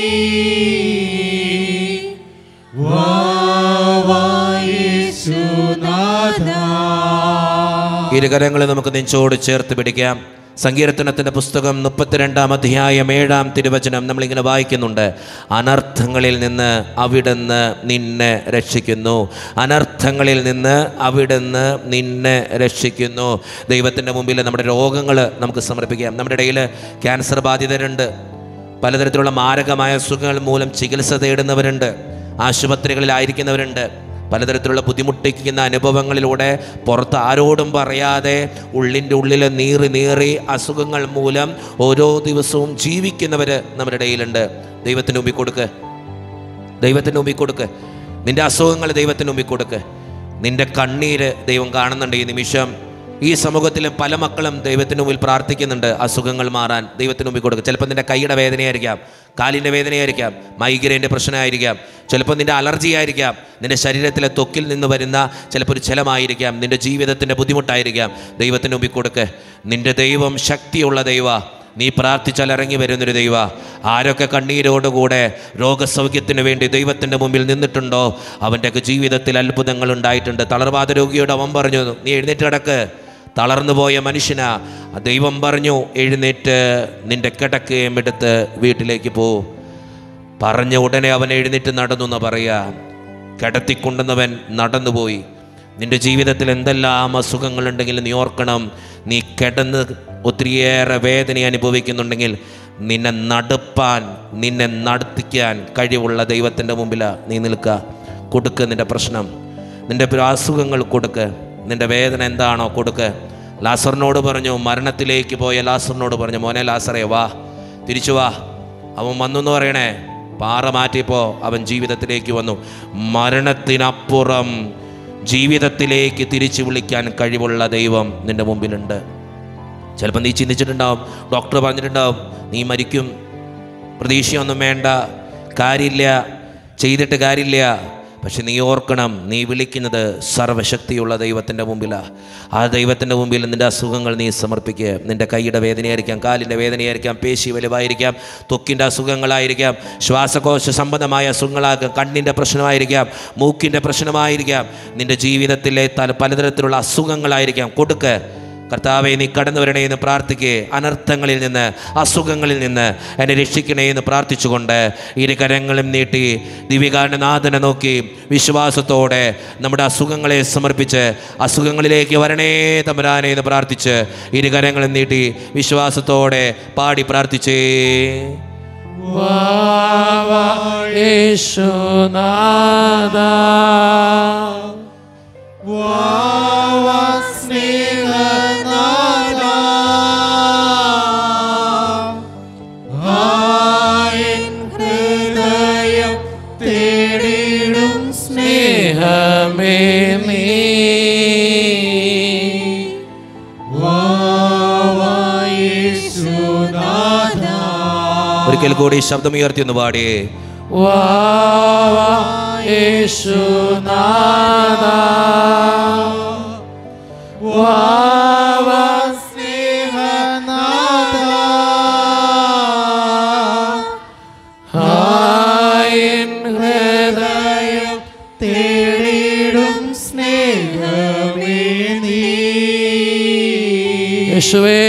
വാവായേശുനാഥ ഇരുകരങ്ങളെ നമുക്ക് നെഞ്ചോട് ചേർത്ത് പിടിക്കാം സങ്കീർത്തനത്തിൻ്റെ പുസ്തകം മുപ്പത്തിരണ്ടാം അധ്യായം ഏഴാം തിരുവചനം നമ്മളിങ്ങനെ വായിക്കുന്നുണ്ട് അനർത്ഥങ്ങളിൽ നിന്ന് അവിടുന്ന് നിന്നെ രക്ഷിക്കുന്നു അനർത്ഥങ്ങളിൽ നിന്ന് അവിടുന്ന് നിന്നെ രക്ഷിക്കുന്നു ദൈവത്തിൻ്റെ മുമ്പിൽ നമ്മുടെ രോഗങ്ങൾ നമുക്ക് സമർപ്പിക്കാം നമ്മുടെ ഇടയിൽ ക്യാൻസർ ബാധിതരുണ്ട് പലതരത്തിലുള്ള മാരകമായ അസുഖങ്ങൾ മൂലം ചികിത്സ തേടുന്നവരുണ്ട് ആശുപത്രികളിലായിരിക്കുന്നവരുണ്ട് പലതരത്തിലുള്ള ബുദ്ധിമുട്ടിക്കുന്ന അനുഭവങ്ങളിലൂടെ പുറത്ത് ആരോടും പറയാതെ ഉള്ളിൻ്റെ ഉള്ളിൽ നീറി നീറി അസുഖങ്ങൾ മൂലം ഓരോ ദിവസവും ജീവിക്കുന്നവർ നമ്മുടെ ഇടയിലുണ്ട് ദൈവത്തിന് മുമ്പിൽ കൊടുക്ക് ദൈവത്തിന് മുമ്പിൽ കൊടുക്ക് നിന്റെ അസുഖങ്ങൾ ദൈവത്തിന് മുമ്പിൽ കൊടുക്ക് നിന്റെ കണ്ണീര് ദൈവം കാണുന്നുണ്ട് ഈ നിമിഷം ഈ സമൂഹത്തിൽ പല മക്കളും ദൈവത്തിന് മുമ്പിൽ പ്രാർത്ഥിക്കുന്നുണ്ട് അസുഖങ്ങൾ മാറാൻ ദൈവത്തിന് മുമ്പിൽ കൊടുക്കുക ചിലപ്പോൾ നിന്റെ കൈയുടെ വേദനയായിരിക്കാം കാലിൻ്റെ വേദനയായിരിക്കാം മൈഗ്രൈൻ്റെ പ്രശ്നമായിരിക്കാം ചിലപ്പോൾ നിന്റെ അലർജി ആയിരിക്കാം നിന്റെ ശരീരത്തിലെ ത്വക്കിൽ നിന്ന് വരുന്ന ചിലപ്പോൾ ഒരു ചലമായിരിക്കാം നിന്റെ ജീവിതത്തിൻ്റെ ബുദ്ധിമുട്ടായിരിക്കാം ദൈവത്തിന് മുമ്പിൽ കൊടുക്ക് നിന്റെ ദൈവം ശക്തിയുള്ള ദൈവ നീ പ്രാർത്ഥിച്ചാൽ ഇറങ്ങി വരുന്നൊരു ദൈവ ആരൊക്കെ കണ്ണീരോടുകൂടെ രോഗസൗഖ്യത്തിന് വേണ്ടി ദൈവത്തിൻ്റെ മുമ്പിൽ നിന്നിട്ടുണ്ടോ അവൻ്റെയൊക്കെ ജീവിതത്തിൽ അത്ഭുതങ്ങൾ ഉണ്ടായിട്ടുണ്ട് തളർവാദ രോഗിയോട് അവൻ പറഞ്ഞു നീ എഴുന്നേറ്റ് കിടക്ക് തളർന്നു പോയ മനുഷ്യനാ ദൈവം പറഞ്ഞു എഴുന്നേറ്റ് നിന്റെ കിടക്കയും എടുത്ത് വീട്ടിലേക്ക് പോ പറഞ്ഞ ഉടനെ അവൻ എഴുന്നേറ്റ് നടന്നു എന്ന് പറയാ കിടത്തിക്കൊണ്ടുന്നവൻ നടന്നുപോയി നിന്റെ ജീവിതത്തിൽ എന്തെല്ലാം അസുഖങ്ങളുണ്ടെങ്കിലും നീ ഓർക്കണം നീ കിടന്ന് ഒത്തിരിയേറെ വേദന അനുഭവിക്കുന്നുണ്ടെങ്കിൽ നിന്നെ നടുപ്പാൻ നിന്നെ നടത്തിക്കാൻ കഴിവുള്ള ദൈവത്തിൻ്റെ മുമ്പിലാണ് നീ നിൽക്കുക കൊടുക്ക് നിന്റെ പ്രശ്നം നിന്റെ അസുഖങ്ങൾ കൊടുക്ക് നിന്റെ വേദന എന്താണോ കൊടുക്ക് ലാസറിനോട് പറഞ്ഞു മരണത്തിലേക്ക് പോയ ലാസറിനോട് പറഞ്ഞു മോനെ ലാസറേ വാ തിരിച്ചു വാ അവൻ വന്നു എന്ന് പറയണേ പാറ മാറ്റിയപ്പോൾ അവൻ ജീവിതത്തിലേക്ക് വന്നു മരണത്തിനപ്പുറം ജീവിതത്തിലേക്ക് തിരിച്ചു വിളിക്കാൻ കഴിവുള്ള ദൈവം നിന്റെ മുമ്പിലുണ്ട് ചിലപ്പോൾ നീ ചിന്തിച്ചിട്ടുണ്ടാവും ഡോക്ടർ പറഞ്ഞിട്ടുണ്ടാവും നീ മരിക്കും പ്രതീക്ഷയൊന്നും വേണ്ട കാര്യമില്ല ചെയ്തിട്ട് കാര്യമില്ല പക്ഷെ നീ ഓർക്കണം നീ വിളിക്കുന്നത് സർവശക്തിയുള്ള ദൈവത്തിൻ്റെ മുമ്പിലാണ് ആ ദൈവത്തിൻ്റെ മുമ്പിൽ നിൻ്റെ അസുഖങ്ങൾ നീ സമർപ്പിക്കുക നിൻ്റെ കൈയുടെ വേദനയായിരിക്കാം കാലിൻ്റെ വേദനയായിരിക്കാം പേശി വലുവായിരിക്കാം ത്വക്കിൻ്റെ അസുഖങ്ങളായിരിക്കാം ശ്വാസകോശ സംബന്ധമായ അസുഖങ്ങളായിരിക്കാം കണ്ണിൻ്റെ പ്രശ്നമായിരിക്കാം മൂക്കിൻ്റെ പ്രശ്നമായിരിക്കാം നിൻ്റെ ജീവിതത്തിലെ തല പലതരത്തിലുള്ള അസുഖങ്ങളായിരിക്കാം കൊടുക്ക് കർത്താവെ നീ കടന്നു വരണേ എന്ന് പ്രാർത്ഥിക്കേ അനർത്ഥങ്ങളിൽ നിന്ന് അസുഖങ്ങളിൽ നിന്ന് എന്നെ രക്ഷിക്കണേ എന്ന് പ്രാർത്ഥിച്ചുകൊണ്ട് ഇരു കരങ്ങളും നീട്ടി ദിവികാരനാഥനെ നോക്കി വിശ്വാസത്തോടെ നമ്മുടെ അസുഖങ്ങളെ സമർപ്പിച്ച് അസുഖങ്ങളിലേക്ക് വരണേ തമ്പുരാനെ എന്ന് പ്രാർത്ഥിച്ച് ഇരു കരങ്ങളും നീട്ടി വിശ്വാസത്തോടെ പാടി പ്രാർത്ഥിച്ചേ വാവ യേശുനാഥ വാവ സ്നേഹനാഥ ആയൻ ഹൃദയം തേടിയിടും സ്നേഹമേ നീ യേശുനാഥ ഒരിക്കൽ കൂടി ശബ്ദമുയർത്തി ഒന്ന് പാടിയേ വാവ യേശുനാഥ വാവ സ്നേഹനാഥ ആയിൻ ഹൃദയം തേടിയിടും സ്നേഹമേ നീ യേശുവേ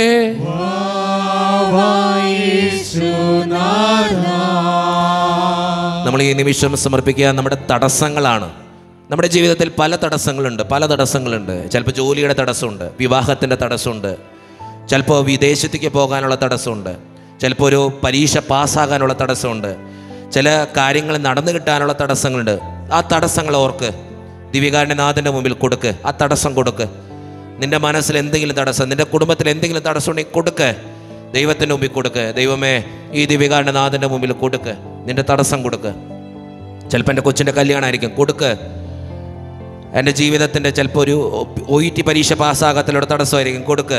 നമ്മൾ ഈ നിമിഷം സമർപ്പിക്കുക നമ്മുടെ തടസ്സങ്ങളാണ് നമ്മുടെ ജീവിതത്തിൽ പല തടസ്സങ്ങളുണ്ട് പല തടസ്സങ്ങളുണ്ട് ചിലപ്പോൾ ജോലിയുടെ തടസ്സമുണ്ട് വിവാഹത്തിൻ്റെ തടസ്സമുണ്ട് ചിലപ്പോൾ വിദേശത്തേക്ക് പോകാനുള്ള തടസ്സമുണ്ട് ചിലപ്പോൾ ഒരു പരീക്ഷ പാസ്സാകാനുള്ള തടസ്സമുണ്ട് ചില കാര്യങ്ങൾ നടന്നു കിട്ടാനുള്ള തടസ്സങ്ങളുണ്ട് ആ തടസ്സങ്ങൾ ഓർക്ക് ദിവികാരൻ്റെ നാഥൻ്റെ മുമ്പിൽ കൊടുക്ക് ആ തടസ്സം കൊടുക്ക് നിന്റെ മനസ്സിൽ എന്തെങ്കിലും തടസ്സം നിന്റെ കുടുംബത്തിൽ എന്തെങ്കിലും തടസ്സം ഉണ്ടെങ്കിൽ കൊടുക്ക് ദൈവത്തിൻ്റെ മുമ്പിൽ കൊടുക്ക് ദൈവമേ ഈ ദിവികാരൻ്റെ നാഥൻ്റെ മുമ്പിൽ കൊടുക്ക് നിന്റെ തടസ്സം കൊടുക്ക് ചിലപ്പോൾ എൻ്റെ കൊച്ചിൻ്റെ കല്യാണമായിരിക്കും കൊടുക്ക് എൻ്റെ ജീവിതത്തിൻ്റെ ചിലപ്പോൾ ഒരു ഒ ഇ ടി പരീക്ഷ പാസ്സാകാത്തുള്ള തടസ്സമായിരിക്കും കൊടുക്ക്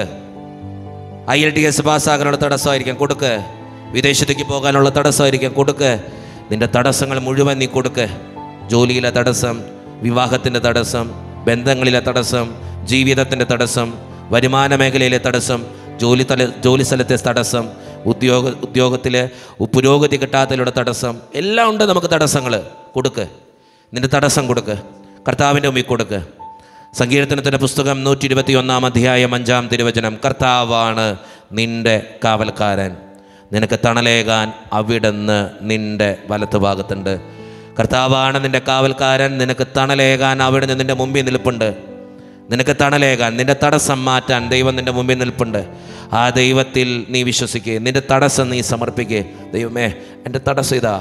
ഐ എൽ ടി എസ് പാസ്സാകാനുള്ള തടസ്സമായിരിക്കും കൊടുക്ക് വിദേശത്തേക്ക് പോകാനുള്ള തടസ്സമായിരിക്കും കൊടുക്ക് നിന്റെ തടസ്സങ്ങൾ മുഴുവൻ നീ കൊടുക്ക് ജോലിയിലെ തടസ്സം വിവാഹത്തിൻ്റെ തടസ്സം ബന്ധങ്ങളിലെ തടസ്സം ജീവിതത്തിൻ്റെ തടസ്സം വരുമാന മേഖലയിലെ തടസ്സം ജോലി തല ജോലി സ്ഥലത്തെ തടസ്സം ഉദ്യോഗ ഉദ്യോഗത്തിലെ പുരോഗതി കിട്ടാത്തതിലൂടെ തടസ്സം എല്ലാം ഉണ്ട് നമുക്ക് തടസ്സങ്ങൾ കൊടുക്ക് നിന്റെ തടസ്സം കൊടുക്ക് കർത്താവിൻ്റെ മുമ്പിൽ കൊടുക്ക് സങ്കീർത്തനത്തിൻ്റെ പുസ്തകം നൂറ്റി ഇരുപത്തി ഒന്നാം അധ്യായം അഞ്ചാം തിരുവചനം കർത്താവാണ് നിന്റെ കാവൽക്കാരൻ നിനക്ക് തണലേകാൻ അവിടുന്ന് നിന്റെ വലത്ത് ഭാഗത്തുണ്ട് കർത്താവാണ് നിന്റെ കാവൽക്കാരൻ നിനക്ക് തണലേകാൻ അവിടുന്ന് നിന്റെ മുമ്പിൽ നിൽപ്പുണ്ട് നിനക്ക് തണലേകാൻ നിന്റെ തടസ്സം മാറ്റാൻ ദൈവം നിന്റെ മുമ്പിൽ നിൽപ്പുണ്ട് ആ ദൈവത്തിൽ നീ വിശ്വസിക്കുക നിന്റെ തടസ്സം നീ സമർപ്പിക്കുക ദൈവമേ എൻ്റെ തടസ്സം ഇതാ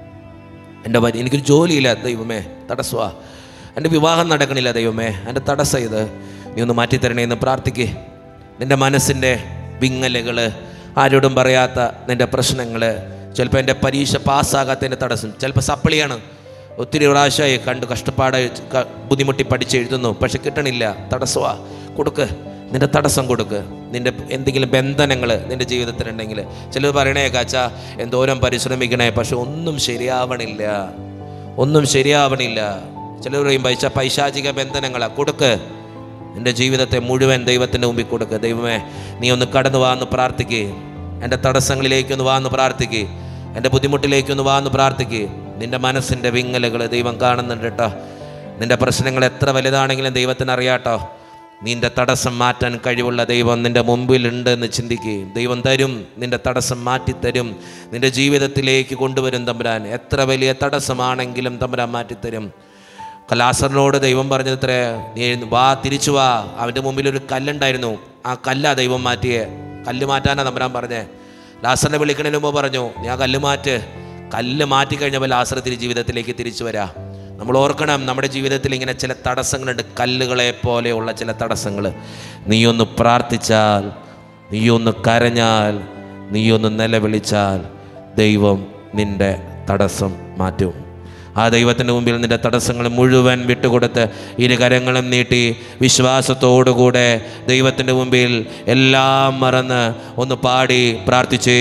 എൻ്റെ വരി എനിക്കൊരു ജോലിയില്ല ദൈവമേ തടസ്സമാ എൻ്റെ വിവാഹം നടക്കണില്ല ദൈവമേ എൻ്റെ തടസ്സം ഇത് നീ ഒന്ന് മാറ്റിത്തരണേ എന്ന് പ്രാർത്ഥിക്കേ നിൻ്റെ മനസ്സിൻ്റെ വിങ്ങലുകൾ ആരോടും പറയാത്ത നിൻ്റെ പ്രശ്നങ്ങൾ ചിലപ്പോൾ എൻ്റെ പരീക്ഷ പാസ്സാകാത്തതിൻ്റെ തടസ്സം ചിലപ്പോൾ സപ്ലിയാണ് ഒത്തിരി പ്രാവശ്യമായി കണ്ട് കഷ്ടപ്പാട് ക- ബുദ്ധിമുട്ടി പഠിച്ച് എഴുതുന്നു പക്ഷെ കിട്ടണില്ല തടസ്സമാ കൊടുക്ക് നിന്റെ തടസ്സം കൊടുക്ക് നിന്റെ എന്തെങ്കിലും ബന്ധനങ്ങൾ നിന്റെ ജീവിതത്തിലുണ്ടെങ്കിൽ ചിലർ പറയണേ കാച്ചാ എന്തോരം പരിശ്രമിക്കണേ പക്ഷെ ഒന്നും ശരിയാവണില്ല ഒന്നും ശരിയാവണില്ല ചിലർ പറയും പൈസ പൈശാചിക ബന്ധനങ്ങളാ കൊടുക്ക് നിന്റെ ജീവിതത്തെ മുഴുവൻ ദൈവത്തിൻ്റെ മുമ്പിൽ കൊടുക്ക് ദൈവമേ നീ ഒന്ന് കടന്നു വാ എന്ന് പ്രാർത്ഥിക്കേ എൻ്റെ തടസ്സങ്ങളിലേക്കൊന്ന് വാ എന്ന് പ്രാർത്ഥിക്കേ എൻ്റെ ബുദ്ധിമുട്ടിലേക്കൊന്ന് വാ എന്ന് പ്രാർത്ഥിക്കേ നിന്റെ മനസ്സിൻ്റെ വിങ്ങലുകൾ ദൈവം കാണുന്നുണ്ട് കേട്ടോ നിന്റെ പ്രശ്നങ്ങൾ എത്ര വലുതാണെങ്കിലും ദൈവത്തിന് അറിയാട്ടോ നിന്റെ തടസ്സം മാറ്റാൻ കഴിവുള്ള ദൈവം നിന്റെ മുമ്പിലുണ്ട് എന്ന് ചിന്തിക്കുകയും ദൈവം തരും നിന്റെ തടസ്സം മാറ്റിത്തരും നിന്റെ ജീവിതത്തിലേക്ക് കൊണ്ടുവരും തമ്പുരാൻ എത്ര വലിയ തടസ്സമാണെങ്കിലും തമ്പുരാൻ മാറ്റിത്തരും കലാസറിനോട് ദൈവം പറഞ്ഞത് ഇത്ര നീ എഴുന്ന- വാ തിരിച്ചു വാ അവൻ്റെ മുമ്പിൽ ഒരു കല്ലുണ്ടായിരുന്നു ആ കല്ലാ ദൈവം മാറ്റിയേ കല്ല് മാറ്റാനാ തമ്പുരാൻ പറഞ്ഞേ ലാസറിനെ വിളിക്കണതിന് മുമ്പ് പറഞ്ഞു നീ ആ കല്ല് മാറ്റ് കല്ല് മാറ്റി കഴിഞ്ഞപ്പോൾ ലാസർ തിരി ജീവിതത്തിലേക്ക് തിരിച്ചു വരാ നമ്മൾ ഓർക്കണം നമ്മുടെ ജീവിതത്തിൽ ഇങ്ങനെ ചില തടസ്സങ്ങളുണ്ട് കല്ലുകളെ പോലെയുള്ള ചില തടസ്സങ്ങൾ നീയൊന്ന് പ്രാർത്ഥിച്ചാൽ നീയൊന്ന് കരഞ്ഞാൽ നീയൊന്ന് നിലവിളിച്ചാൽ ദൈവം നിന്റെ തടസ്സം മാറ്റും ആ ദൈവത്തിൻ്റെ മുമ്പിൽ നിന്റെ തടസ്സങ്ങൾ മുഴുവൻ വിട്ടുകൊടുത്ത് ഇരു കരങ്ങളും നീട്ടി വിശ്വാസത്തോടുകൂടെ ദൈവത്തിൻ്റെ മുമ്പിൽ എല്ലാം മറന്ന് ഒന്ന് പാടി പ്രാർത്ഥിച്ചേ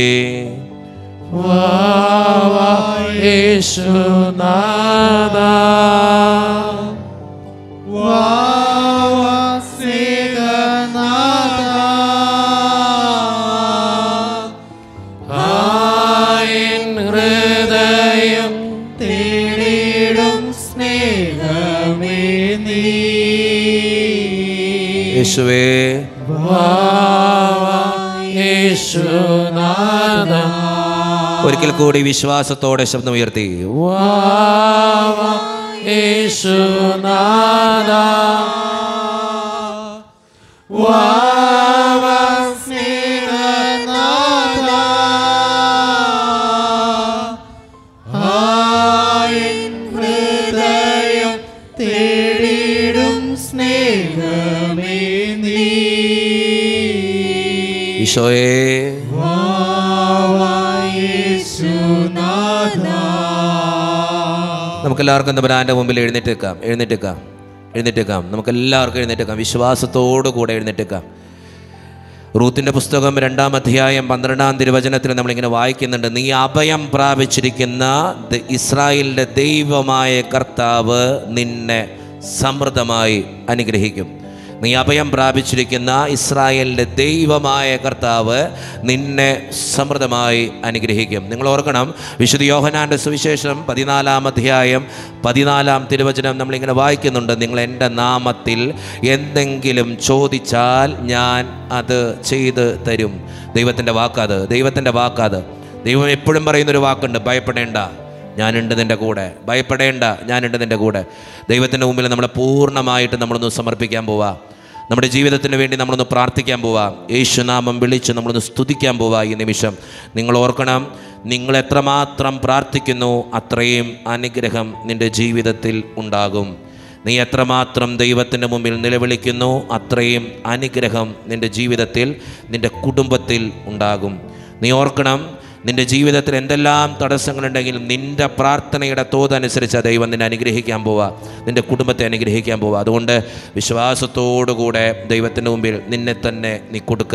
വാവ യേശുനാഥ വാവ സ്നേഹനാഥ ആയിൻ ഹൃദയം തേടിയിടും സ്നേഹമേ നീ യേശുവേ വാവ യേശുനാഥ ഒരിക്കൽ കൂടി വിശ്വാസത്തോടെ ശബ്ദം ഉയർത്തി വാവ യേശുനാഥ വാവ സ്നേഹനാഥ ഈശോയെ നമുക്കെല്ലാവർക്കും തമ്പുരാൻ്റെ മുമ്പിൽ എഴുന്നേറ്റേക്കാം എഴുന്നേറ്റേക്കാം എഴുന്നേറ്റേക്കാം നമുക്കെല്ലാവർക്കും എഴുന്നേറ്റേക്കാം വിശ്വാസത്തോടു കൂടെ എഴുന്നേറ്റേക്കാം റൂത്തിൻ്റെ പുസ്തകം രണ്ടാം അധ്യായം പന്ത്രണ്ടാം തിരുവചനത്തിൽ നമ്മളിങ്ങനെ വായിക്കുന്നുണ്ട് നീ അഭയം പ്രാപിച്ചിരിക്കുന്ന ദ- ഇസ്രായേലിൻ്റെ ദൈവമായ കർത്താവ് നിന്നെ സമൃദ്ധമായി അനുഗ്രഹിക്കും നീ അഭയം പ്രാപിച്ചിരിക്കുന്ന ഇസ്രായേലിൻ്റെ ദൈവമായ കർത്താവ് നിന്നെ സമൃദ്ധമായി അനുഗ്രഹിക്കും നിങ്ങൾ ഓർക്കണം വിശുദ്ധ യോഹനാൻ്റെ സുവിശേഷം പതിനാലാം അധ്യായം പതിനാലാം തിരുവചനം നമ്മളിങ്ങനെ വായിക്കുന്നുണ്ട് നിങ്ങൾ എൻ്റെ നാമത്തിൽ എന്തെങ്കിലും ചോദിച്ചാൽ ഞാൻ അത് ചെയ്ത് തരും ദൈവത്തിൻ്റെ വാക്കത് ദൈവത്തിൻ്റെ വാക്കത് ദൈവം എപ്പോഴും പറയുന്നൊരു വാക്കുണ്ട് ഭയപ്പെടേണ്ട ഞാനുണ്ട് നിൻ്റെ കൂടെ ഭയപ്പെടേണ്ട ഞാനുണ്ട് നിൻ്റെ കൂടെ ദൈവത്തിൻ്റെ മുമ്പിൽ നമ്മളെ പൂർണ്ണമായിട്ട് നമ്മളൊന്ന് സമർപ്പിക്കാൻ പോവാ നമ്മുടെ ജീവിതത്തിന് വേണ്ടി നമ്മളൊന്ന് പ്രാർത്ഥിക്കാൻ പോവാ യേശുനാമം വിളിച്ച് നമ്മളൊന്ന് സ്തുതിക്കാൻ പോവാ ഈ നിമിഷം നിങ്ങൾ ഓർക്കണം നിങ്ങൾ എത്രമാത്രം പ്രാർത്ഥിക്കുന്നു അത്രയും അനുഗ്രഹം നിൻ്റെ ജീവിതത്തിൽ ഉണ്ടാകും നീ എത്രമാത്രം ദൈവത്തിൻ്റെ മുമ്പിൽ നിലവിളിക്കുന്നു അത്രയും അനുഗ്രഹം നിൻ്റെ ജീവിതത്തിൽ നിൻ്റെ കുടുംബത്തിൽ ഉണ്ടാകും നീ ഓർക്കണം നിന്റെ ജീവിതത്തിൽ എന്തെല്ലാം തടസ്സങ്ങളുണ്ടെങ്കിലും നിന്റെ പ്രാർത്ഥനയുടെ തോതനുസരിച്ച് ആ ദൈവം നിന്നെ അനുഗ്രഹിക്കാൻ പോവുക നിന്റെ കുടുംബത്തെ അനുഗ്രഹിക്കാൻ പോവുക അതുകൊണ്ട് വിശ്വാസത്തോടുകൂടെ ദൈവത്തിൻ്റെ മുമ്പിൽ നിന്നെ തന്നെ നീ കൊടുക്ക്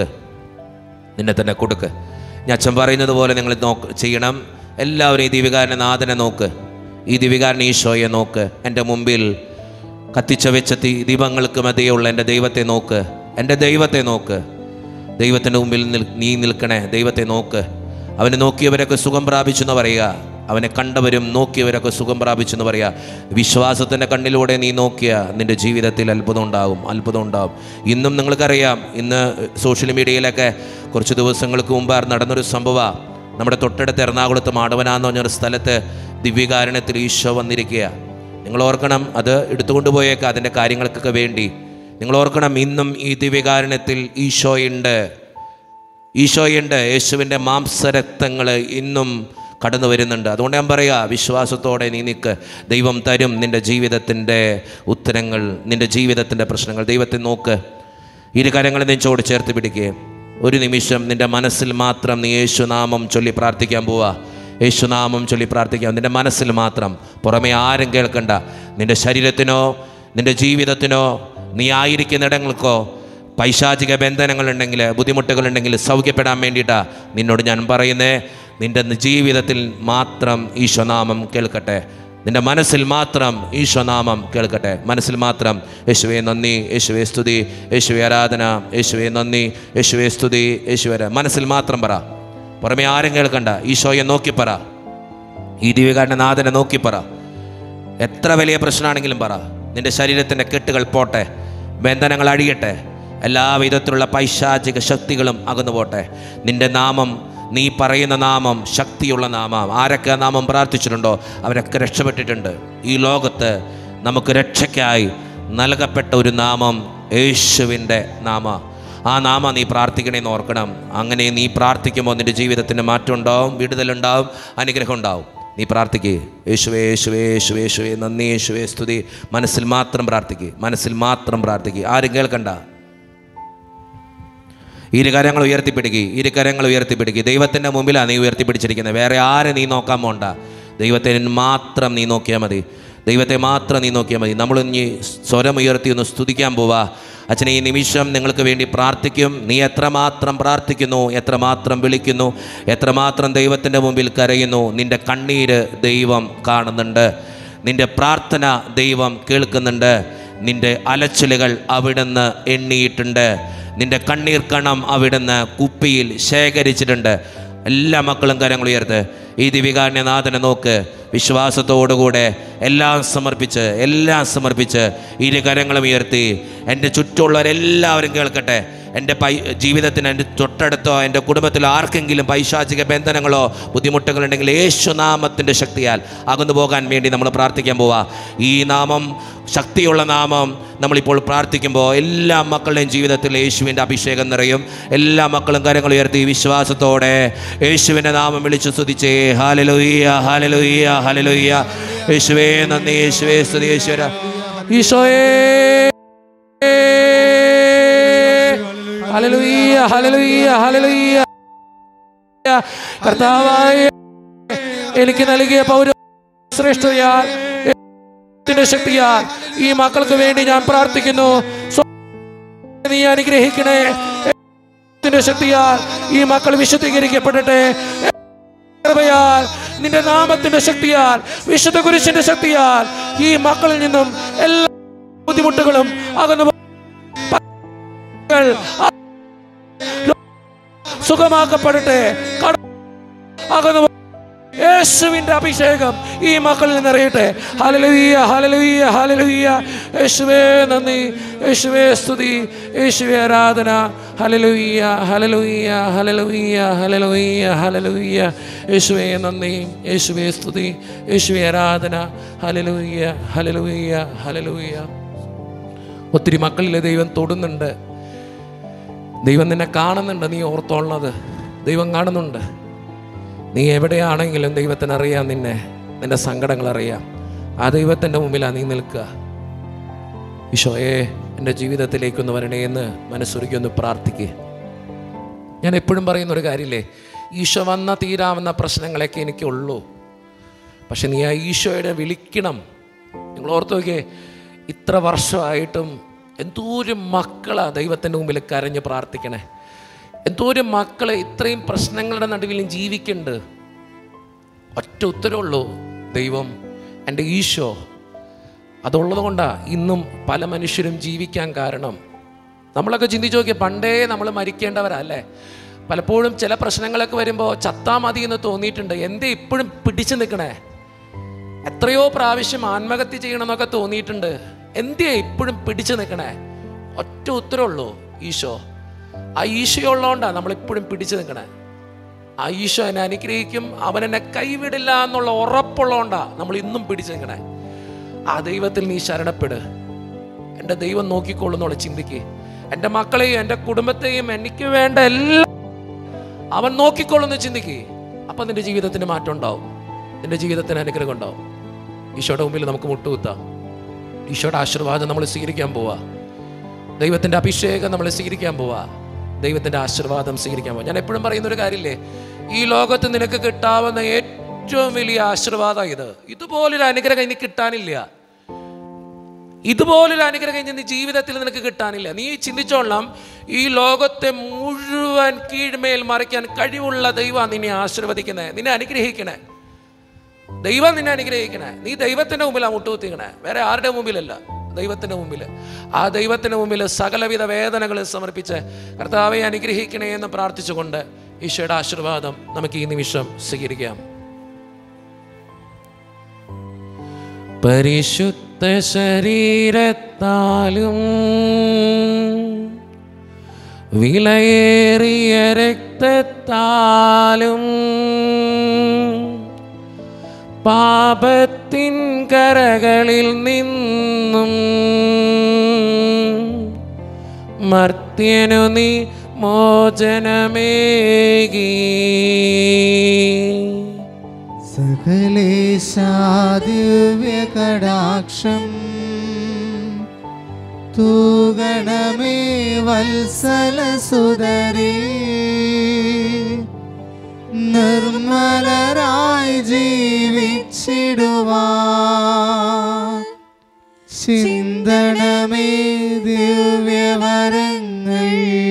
നിന്നെ തന്നെ കൊടുക്ക് ഞാൻ അച്ഛൻ പറയുന്നത് പോലെ നിങ്ങൾ നോക്ക് ചെയ്യണം എല്ലാവരും ഈ ദിവികാരനെ നാഥനെ നോക്ക് ഈ ദിവികാരൻ ഈശോയെ നോക്ക് എൻ്റെ മുമ്പിൽ കത്തിച്ച വെച്ച തീ ദീപങ്ങൾക്ക് മതിയുള്ള എൻ്റെ ദൈവത്തെ നോക്ക് എൻ്റെ ദൈവത്തെ നോക്ക് ദൈവത്തിൻ്റെ മുമ്പിൽ നിൽ നീ നിൽക്കണേ ദൈവത്തെ നോക്ക് അവനെ നോക്കിയവരൊക്കെ സുഖം പ്രാപിച്ചു എന്ന് പറയുക അവനെ കണ്ടവരും നോക്കിയവരൊക്കെ സുഖം പ്രാപിച്ചു എന്ന് പറയുക വിശ്വാസത്തിൻ്റെ കണ്ണിലൂടെ നീ നോക്കിയ നിൻ്റെ ജീവിതത്തിൽ അത്ഭുതം ഉണ്ടാവും അത്ഭുതം ഉണ്ടാവും ഇന്നും നിങ്ങൾക്കറിയാം ഇന്ന് സോഷ്യൽ മീഡിയയിലൊക്കെ കുറച്ച് ദിവസങ്ങൾക്ക് മുമ്പ് നടന്നൊരു സംഭവമാണ് നമ്മുടെ തൊട്ടടുത്ത് എറണാകുളത്ത് മാടവനാന്ന് പറഞ്ഞൊരു സ്ഥലത്ത് ദിവ്യകാരണത്തിൽ ഈശോ വന്നിരിക്കുക നിങ്ങൾ ഓർക്കണം അത് എടുത്തുകൊണ്ട് പോയേക്കാം അതിൻ്റെ കാര്യങ്ങൾക്കൊക്കെ വേണ്ടി നിങ്ങൾ ഓർക്കണം ഇന്നും ഈ ദിവ്യകാരണത്തിൽ ഈശോയുണ്ട് ഈശോയുണ്ട് യേശുവിൻ്റെ മാംസരക്തങ്ങൾ ഇന്നും കടന്നു വരുന്നുണ്ട് അതുകൊണ്ട് ഞാൻ പറയാ വിശ്വാസത്തോടെ നീ നിൽക്ക് ദൈവം തരും നിൻ്റെ ജീവിതത്തിൻ്റെ ഉത്തരങ്ങൾ നിൻ്റെ ജീവിതത്തിൻ്റെ പ്രശ്നങ്ങൾ ദൈവത്തെ നോക്ക് ഇരു കാര്യങ്ങളെ നെഞ്ചോട് ചേർത്ത് പിടിക്കുക ഒരു നിമിഷം നിൻ്റെ മനസ്സിൽ മാത്രം നീ യേശുനാമം ചൊല്ലി പ്രാർത്ഥിക്കാൻ പോവാ യേശുനാമം ചൊല്ലി പ്രാർത്ഥിക്കാം നിൻ്റെ മനസ്സിൽ മാത്രം പുറമെ ആരും കേൾക്കണ്ട നിൻ്റെ ശരീരത്തിനോ നിൻ്റെ ജീവിതത്തിനോ നീ ആയിരിക്കുന്നിടങ്ങൾക്കോ പൈശാചിക ബന്ധനങ്ങളുണ്ടെങ്കിൽ ബുദ്ധിമുട്ടുകളുണ്ടെങ്കിൽ സൗഖ്യപ്പെടാൻ വേണ്ടിയിട്ടാണ് നിന്നോട് ഞാൻ പറയുന്നേ നിൻ്റെ ജീവിതത്തിൽ മാത്രം ഈശ്വനാമം കേൾക്കട്ടെ നിൻ്റെ മനസ്സിൽ മാത്രം ഈശ്വനാമം കേൾക്കട്ടെ മനസ്സിൽ മാത്രം യേശുവെ നന്ദി യേശുവെ സ്തുതി യേശുവെ ആരാധന യേശുവെ നന്ദി യേശുവെ സ്തുതി യേശുവെ മനസ്സിൽ മാത്രം പറ പുറമെ ആരും കേൾക്കണ്ട ഈശോയെ നോക്കി പറ ഈ ദിവ്യകാരൻ്റെ നാഥനെ നോക്കി പറ എത്ര വലിയ പ്രശ്നമാണെങ്കിലും പറ നിന്റെ ശരീരത്തിൻ്റെ കെട്ടുകൾ പോട്ടെ ബന്ധനങ്ങൾ അഴിയട്ടെ എല്ലാ വിധത്തിലുള്ള പൈശാചിക ശക്തികളും അകന്നു പോട്ടെ നിന്റെ നാമം നീ പറയുന്ന നാമം ശക്തിയുള്ള നാമം ആരൊക്കെ ആ നാമം പ്രാർത്ഥിച്ചിട്ടുണ്ടോ അവരൊക്കെ രക്ഷപ്പെട്ടിട്ടുണ്ട് ഈ ലോകത്ത് നമുക്ക് രക്ഷയ്ക്കായി നൽകപ്പെട്ട ഒരു നാമം യേശുവിൻ്റെ നാമ ആ നാമ നീ പ്രാർത്ഥിക്കണേന്ന് ഓർക്കണം അങ്ങനെ നീ പ്രാർത്ഥിക്കുമ്പോൾ നിന്റെ ജീവിതത്തിന് മാറ്റം ഉണ്ടാവും വിടുതലുണ്ടാവും അനുഗ്രഹം ഉണ്ടാവും നീ പ്രാർത്ഥിക്കുക യേശുവേ യേശുവേ യേശുവേ യേശുവേ നന്ദി യേശുവേ സ്തുതി മനസ്സിൽ മാത്രം പ്രാർത്ഥിക്കുക മനസ്സിൽ മാത്രം പ്രാർത്ഥിക്കുക ആരും കേൾക്കണ്ട ഇരു കരങ്ങൾ ഉയർത്തിപ്പിടിക്കുക ഇരു കരങ്ങൾ ഉയർത്തിപ്പിടിക്കുക ദൈവത്തിൻ്റെ മുമ്പിലാണ് നീ ഉയർത്തിപ്പിടിച്ചിരിക്കുന്നത് വേറെ ആരെ നീ നോക്കാൻ പോണ്ട ദൈവത്തെ മാത്രം നീ നോക്കിയാൽ മതി ദൈവത്തെ മാത്രം നീ നോക്കിയാൽ മതി നമ്മൾ ഇനി സ്വരം ഉയർത്തി ഒന്ന് സ്തുതിക്കാൻ പോവാ അച്ഛനെ ഈ നിമിഷം നിങ്ങൾക്ക് വേണ്ടി പ്രാർത്ഥിക്കും നീ എത്രമാത്രം പ്രാർത്ഥിക്കുന്നു എത്രമാത്രം വിളിക്കുന്നു എത്രമാത്രം ദൈവത്തിൻ്റെ മുമ്പിൽ കരയുന്നു നിൻ്റെ കണ്ണീര് ദൈവം കാണുന്നുണ്ട് നിൻ്റെ പ്രാർത്ഥന ദൈവം കേൾക്കുന്നുണ്ട് നിൻ്റെ അലച്ചിലുകൾ അവിടുന്ന് എണ്ണിയിട്ടുണ്ട് നിന്റെ കണ്ണീർ കണം അവിടുന്ന് കുപ്പിയിൽ ശേഖരിച്ചിട്ടുണ്ട് എല്ലാ മക്കളും കരങ്ങൾ ഉയർത്ത് ഈ ദിവികാരണ്യനാഥനെ നോക്ക് വിശ്വാസത്തോടുകൂടെ എല്ലാം സമർപ്പിച്ച് എല്ലാം സമർപ്പിച്ച് ഇരു കരങ്ങളും ഉയർത്തി എൻ്റെ ചുറ്റുമുള്ളവരെല്ലാവരും കേൾക്കട്ടെ എൻ്റെ പൈ ജീവിതത്തിന് എൻ്റെ തൊട്ടടുത്തോ എൻ്റെ കുടുംബത്തിലോ ആർക്കെങ്കിലും പൈശാചിക ബന്ധനങ്ങളോ ബുദ്ധിമുട്ടുകളുണ്ടെങ്കിൽ യേശുനാമത്തിൻ്റെ ശക്തിയാൽ അകന്നു പോകാൻ വേണ്ടി നമ്മൾ പ്രാർത്ഥിക്കാൻ പോവാ ഈ നാമം ശക്തിയുള്ള നാമം നമ്മളിപ്പോൾ പ്രാർത്ഥിക്കുമ്പോൾ എല്ലാ മക്കളുടെയും ജീവിതത്തിൽ യേശുവിൻ്റെ അഭിഷേകം നിറയും എല്ലാ മക്കളും കരങ്ങൾ ഉയർത്തി വിശ്വാസത്തോടെ യേശുവിൻ്റെ നാമം വിളിച്ചു സ്തുതിച്ചേ ഹാലലുയ്യ ഹാലലുയ്യ ഹാലലുയ്യ യേശുവേ നന്ദി യേശുവേ സ്തുതി യേശുവര ഈശോയേ ഹല്ലേലൂയ ഹല്ലേലൂയ ഹല്ലേലൂയ കർത്താവായ എനിക്ക് നൽകിയ പൗര ശ്രേഷ്ഠതയാൽ ത്തിന്റെ ശക്തിയാൽ ഈ മക്കൾക്ക് വേണ്ടി ഞാൻ പ്രാർത്ഥിക്കുന്നു സ്വ- നീ അനുഗ്രഹിക്കണേ ത്തിന്റെ ശക്തിയാൽ ഈ മക്കൾ വിശുദ്ധീകരിക്കപ്പെടട്ടെ കൃപയാൽ നിന്റെ നാമത്തിന്റെ ശക്തിയാൽ വിശുദ്ധ കുരിശിന്റെ ശക്തിയാൽ ഈ മക്കളിൽ നിന്നും എല്ലാ ബുദ്ധിമുട്ടുകളും അകന്നു പോ- സുഖമാക്കപ്പെടട്ടെ കട- അകന്നു പോ- യേശുവിന്റെ അഭിഷേകം ഈ മക്കളിൽ നിറയട്ടെ ഹലലുയ്യ ഹലലുയ്യ ഹലലുയ്യ യേശുവേ നന്ദി യേശുവേ സ്തുതി യേശുവേ ആരാധന ഹലലുയ്യ ഹലലുയ്യ ഹലലുയ്യ ഹലലുയ്യ ഹലലുയ്യ യേശുവേ നന്ദി യേശുവേ സ്തുതി യേശുവേ ആരാധന ഹലലുയ്യ ഹലലുയ്യ ഹലലുയ്യ ഒത്തിരി മക്കളിലെ ദൈവം തൊടുന്നുണ്ട് ദൈവം നിന്നെ കാണുന്നുണ്ട് നീ ഓർത്തോളണത് ദൈവം കാണുന്നുണ്ട് നീ എവിടെയാണെങ്കിലും ദൈവത്തിന് അറിയാം നിന്നെ നിന്റെ സങ്കടങ്ങൾ അറിയാം ആ ദൈവത്തിൻ്റെ മുമ്പിലാണ് നീ നിൽക്കുക ഈശോയെ എൻ്റെ ജീവിതത്തിലേക്കൊന്ന് വരണേ എന്ന് മനസ്സൊരുക്കി ഒന്ന് പ്രാർത്ഥിക്കുക ഞാൻ എപ്പോഴും പറയുന്ന ഒരു കാര്യമില്ലേ ഈശോ വന്ന തീരാവുന്ന പ്രശ്നങ്ങളൊക്കെ എനിക്കുള്ളൂ പക്ഷെ നീ ആ ഈശോയുടെ വിളിക്കണം നിങ്ങൾ ഓർത്ത് നോക്കിയേ ഇത്ര വർഷമായിട്ടും എന്തോരം മക്കളാ ദൈവത്തിൻ്റെ മുമ്പിൽ കരഞ്ഞ് പ്രാർത്ഥിക്കണേ എന്തോരം മക്കളെ ഇത്രയും പ്രശ്നങ്ങളുടെ നടുവിലും ജീവിക്കുന്നുണ്ട് ഒറ്റ ഉത്തരവുള്ളൂ ദൈവം എൻ്റെ ഈശോ അതുള്ളത് കൊണ്ടാണ് ഇന്നും പല മനുഷ്യരും ജീവിക്കാൻ കാരണം നമ്മളൊക്കെ ചിന്തിച്ച് നോക്കിയാൽ പണ്ടേ നമ്മൾ മരിക്കേണ്ടവരാ അല്ലേ പലപ്പോഴും ചില പ്രശ്നങ്ങളൊക്കെ വരുമ്പോൾ ചത്താ മതി എന്ന് തോന്നിയിട്ടുണ്ട് എന്തേ ഇപ്പോഴും പിടിച്ചു നിൽക്കണേ എത്രയോ പ്രാവശ്യം ആത്മഹത്യ ചെയ്യണമെന്നൊക്കെ തോന്നിയിട്ടുണ്ട് എന്തേ ഇപ്പോഴും പിടിച്ചു നിൽക്കണേ ഒറ്റ ഉത്തരവുള്ളൂ ഈശോ ആ ഈശോ ഉള്ളതുകൊണ്ടാണ് നമ്മളിപ്പോഴും പിടിച്ചു നിൽക്കണേ ആ ഈശോ എന്നെ അനുഗ്രഹിക്കും അവൻ എന്നെ കൈവിടില്ല എന്നുള്ള ഉറപ്പുള്ളതുകൊണ്ടാണ് നമ്മൾ ഇന്നും പിടിച്ചു നിൽക്കണേ ആ ദൈവത്തിൽ നീ ശരണപ്പെട് എൻ്റെ ദൈവം നോക്കിക്കൊള്ളുന്നുള്ള ചിന്തിക്ക് എൻ്റെ മക്കളെയും എൻ്റെ കുടുംബത്തെയും എനിക്ക് വേണ്ട എല്ലാം അവൻ നോക്കിക്കൊള്ളുന്ന ചിന്തിക്ക് അപ്പം നിന്റെ ജീവിതത്തിന് മാറ്റം ഉണ്ടാവും നിന്റെ ജീവിതത്തിന് അനുഗ്രഹം ഉണ്ടാവും ഈശോയുടെ മുമ്പിൽ നമുക്ക് മുട്ടുകുത്താം ഈശോയുടെ ആശീർവാദം നമ്മൾ സ്വീകരിക്കാൻ പോവാ ദൈവത്തിൻ്റെ അഭിഷേകം നമ്മൾ സ്വീകരിക്കാൻ പോവാ ദൈവത്തിൻ്റെ ആശീർവാദം സ്വീകരിക്കാൻ പോവാ ഞാൻ എപ്പോഴും പറയുന്ന ഒരു കാര്യമില്ലേ ഈ ലോകത്ത് നിനക്ക് കിട്ടാവുന്ന ഏറ്റവും വലിയ ആശീർവാദം ഇത് ഇതുപോലൊരു അനുഗ്രഹം ഇനി കിട്ടാനില്ല ഇതുപോലൊരു അനുഗ്രഹം ഇനി ജീവിതത്തിൽ നിനക്ക് കിട്ടാനില്ല നീ ചിന്തിച്ചോളാം ഈ ലോകത്തെ മുഴുവൻ കീഴ്മേൽ മറിക്കാൻ കഴിവുള്ള ദൈവം നിന്നെ ആശീർവദിക്കണേ നിന്നെ അനുഗ്രഹിക്കണേ ദൈവം നിന്നെ അനുഗ്രഹിക്കണേ നീ ദൈവത്തിന്റെ മുമ്പിലാണ് മുട്ടുകുത്തിക്കണേ വേറെ ആരുടെ മുമ്പിലല്ല ദൈവത്തിന്റെ മുമ്പിൽ ആ ദൈവത്തിന്റെ മുമ്പിൽ സകലവിധ വേദനകൾ സമർപ്പിച്ച് കർത്താവെ അനുഗ്രഹിക്കണേ എന്ന് പ്രാർത്ഥിച്ചുകൊണ്ട് ഈശോയുടെ ആശീർവാദം നമുക്ക് ഈ നിമിഷം സ്വീകരിക്കാം പരിശുദ്ധ ശരീരത്താലും വിലയേറിയ രക്തത്താലും പാപത്തിൻ കരകളിൽ നിന്നും മർത്യനു നീ മോചനമേകി സകലേശാദിവ്യകടാക്ഷം തൂഗണമേ വത്സലസുതരേ നിർമ്മലരായി ജീവിച്ചിടുവാ ചിന്തണമേ ദിവ്യവരങ്ങൾ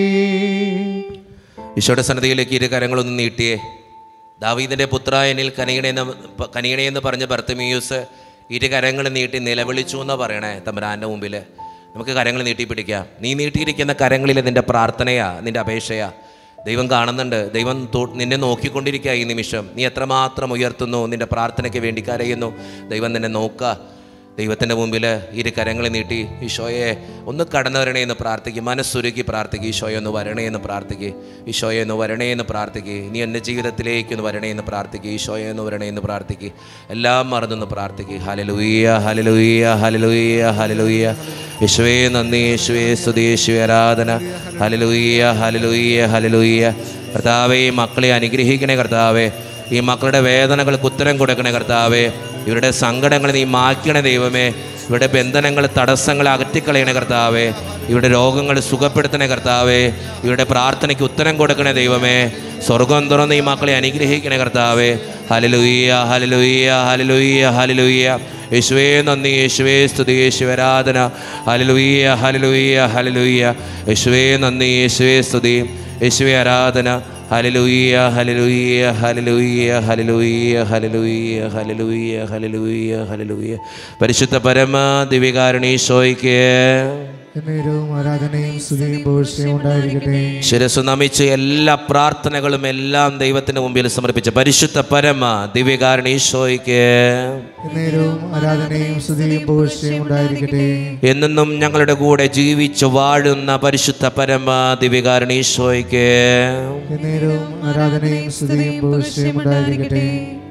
ഈശോയുടെ സന്നദ്ധയിലേക്ക് ഇരു കരങ്ങളൊന്ന് നീട്ടിയേ ദാവീദിന്റെ പുത്ര എന്നിൽ കനിയണേന്ന് കനിയണേന്ന് പറഞ്ഞ ബർത്തമീയൂസ് ഇരു കരങ്ങൾ നീട്ടി നിലവിളിച്ചു എന്ന് പറയണേ തമ്പുരാൻ്റെ മുമ്പിൽ നമുക്ക് കരങ്ങൾ നീട്ടി പിടിക്കാം നീ നീട്ടിയിരിക്കുന്ന കരങ്ങളിൽ നിന്റെ പ്രാർത്ഥനയാ നിന്റെ അപേക്ഷയാ ദൈവം കാണുന്നുണ്ട് ദൈവം തൊ- നിന്നെ നോക്കിക്കൊണ്ടിരിക്കുക ഈ നിമിഷം നീ എത്രമാത്രം ഉയർത്തുന്നു നിന്റെ പ്രാർത്ഥനയ്ക്ക് വേണ്ടി കരയുന്നു ദൈവം നിന്നെ നോക്കുക ദൈവത്തിൻ്റെ മുമ്പിൽ ഇരു കരങ്ങൾ നീട്ടി ഈശോയെ ഒന്ന് കടന്നു വരണേ എന്ന് പ്രാർത്ഥിക്കും മനസ്സുരുക്കി പ്രാർത്ഥിക്കും ഈശോയെ ഒന്ന് വരണേ എന്ന് പ്രാർത്ഥിക്കും ഈശോയെ ഒന്ന് വരണേ എന്ന് പ്രാർത്ഥിക്കും നീ എൻ്റെ ജീവിതത്തിലേക്ക് ഒന്ന് വരണേ എന്ന് പ്രാർത്ഥിക്കും ഈശോയെ ഒന്ന് വരണേ എന്ന് പ്രാർത്ഥിക്കും എല്ലാം മറന്നൊന്ന് പ്രാർത്ഥിക്കും ഹലലുയ്യ ഹലലുയ്യ ഹലലുയ്യ ഹലലുയ്യ യേശുവേ നന്ദി യേശുവേ സ്തുതി യേശുവേ ആരാധന ഹലലുയ്യ ഹലലുയ്യ ഹലലുയ്യ കർത്താവേ ഈ മക്കളെ അനുഗ്രഹിക്കണേ കർത്താവേ ഈ മക്കളുടെ വേദനകൾക്ക് ഉത്തരം കൊടുക്കണേ കർത്താവേ ഇവരുടെ സങ്കടങ്ങൾ നീ മാറ്റണേ ദൈവമേ ഇവിടെ ബന്ധനങ്ങൾ തടസ്സങ്ങൾ അകറ്റിക്കളയണേ കർത്താവേ ഇവിടെ രോഗങ്ങൾ സുഖപ്പെടുത്തണേ കർത്താവേ ഇവിടെ പ്രാർത്ഥനയ്ക്ക് ഉത്തരം കൊടുക്കണേ ദൈവമേ സ്വർഗം തുറന്ന് ഈ മക്കളെ അനുഗ്രഹിക്കണേ കർത്താവേ ഹലലുയ്യ ഹലലുയ്യ ഹലലുയ്യ ഹലലുയ്യ യേശുവേ നന്ദി യേശുവേ സ്തുതി യേശുവരാധന ഹലലുയ്യ ഹലലുയ്യ ഹലലുയ്യ യേശുവേ നന്ദി യേശുവേ സ്തുതി യേശുവേ ആരാധന ഹലലുയ്യ ഹലലുയ്യ ഹലലുയ്യ ഹലലുയ്യ ഹലലുയ്യ ഹലലുയ്യ ഹലലുയ്യ ഹലലുയ്യ പരിശുദ്ധ പരമ ദിവികാരണീശോയ്ക്ക് എന്നേരവും ആരാധനയും സ്തുതിയും പോഴ്ചയും ഉണ്ടായിരിക്കട്ടെ ശിരസ് നമിച്ച് എല്ലാ പ്രാർത്ഥനകളും എല്ലാം ദൈവത്തിന് മുമ്പിൽ സമർപ്പിച്ച പരിശുദ്ധ പരമ ദിവ്യകാരണീശോയ്ക്ക് എന്നേരവും ആരാധനയും സ്തുതിയും പോഴ്ചയും ഉണ്ടായിരിക്കട്ടെ എന്നെന്നും ഞങ്ങളുടെ കൂടെ ജീവിച്ചു വാഴുന്ന പരിശുദ്ധ പരമ ദിവ്യകാരണീശോയ്ക്ക് എന്നേരവും ആരാധനയും സ്തുതിയും പോഴ്ചയും ഉണ്ടായിരിക്കട്ടെ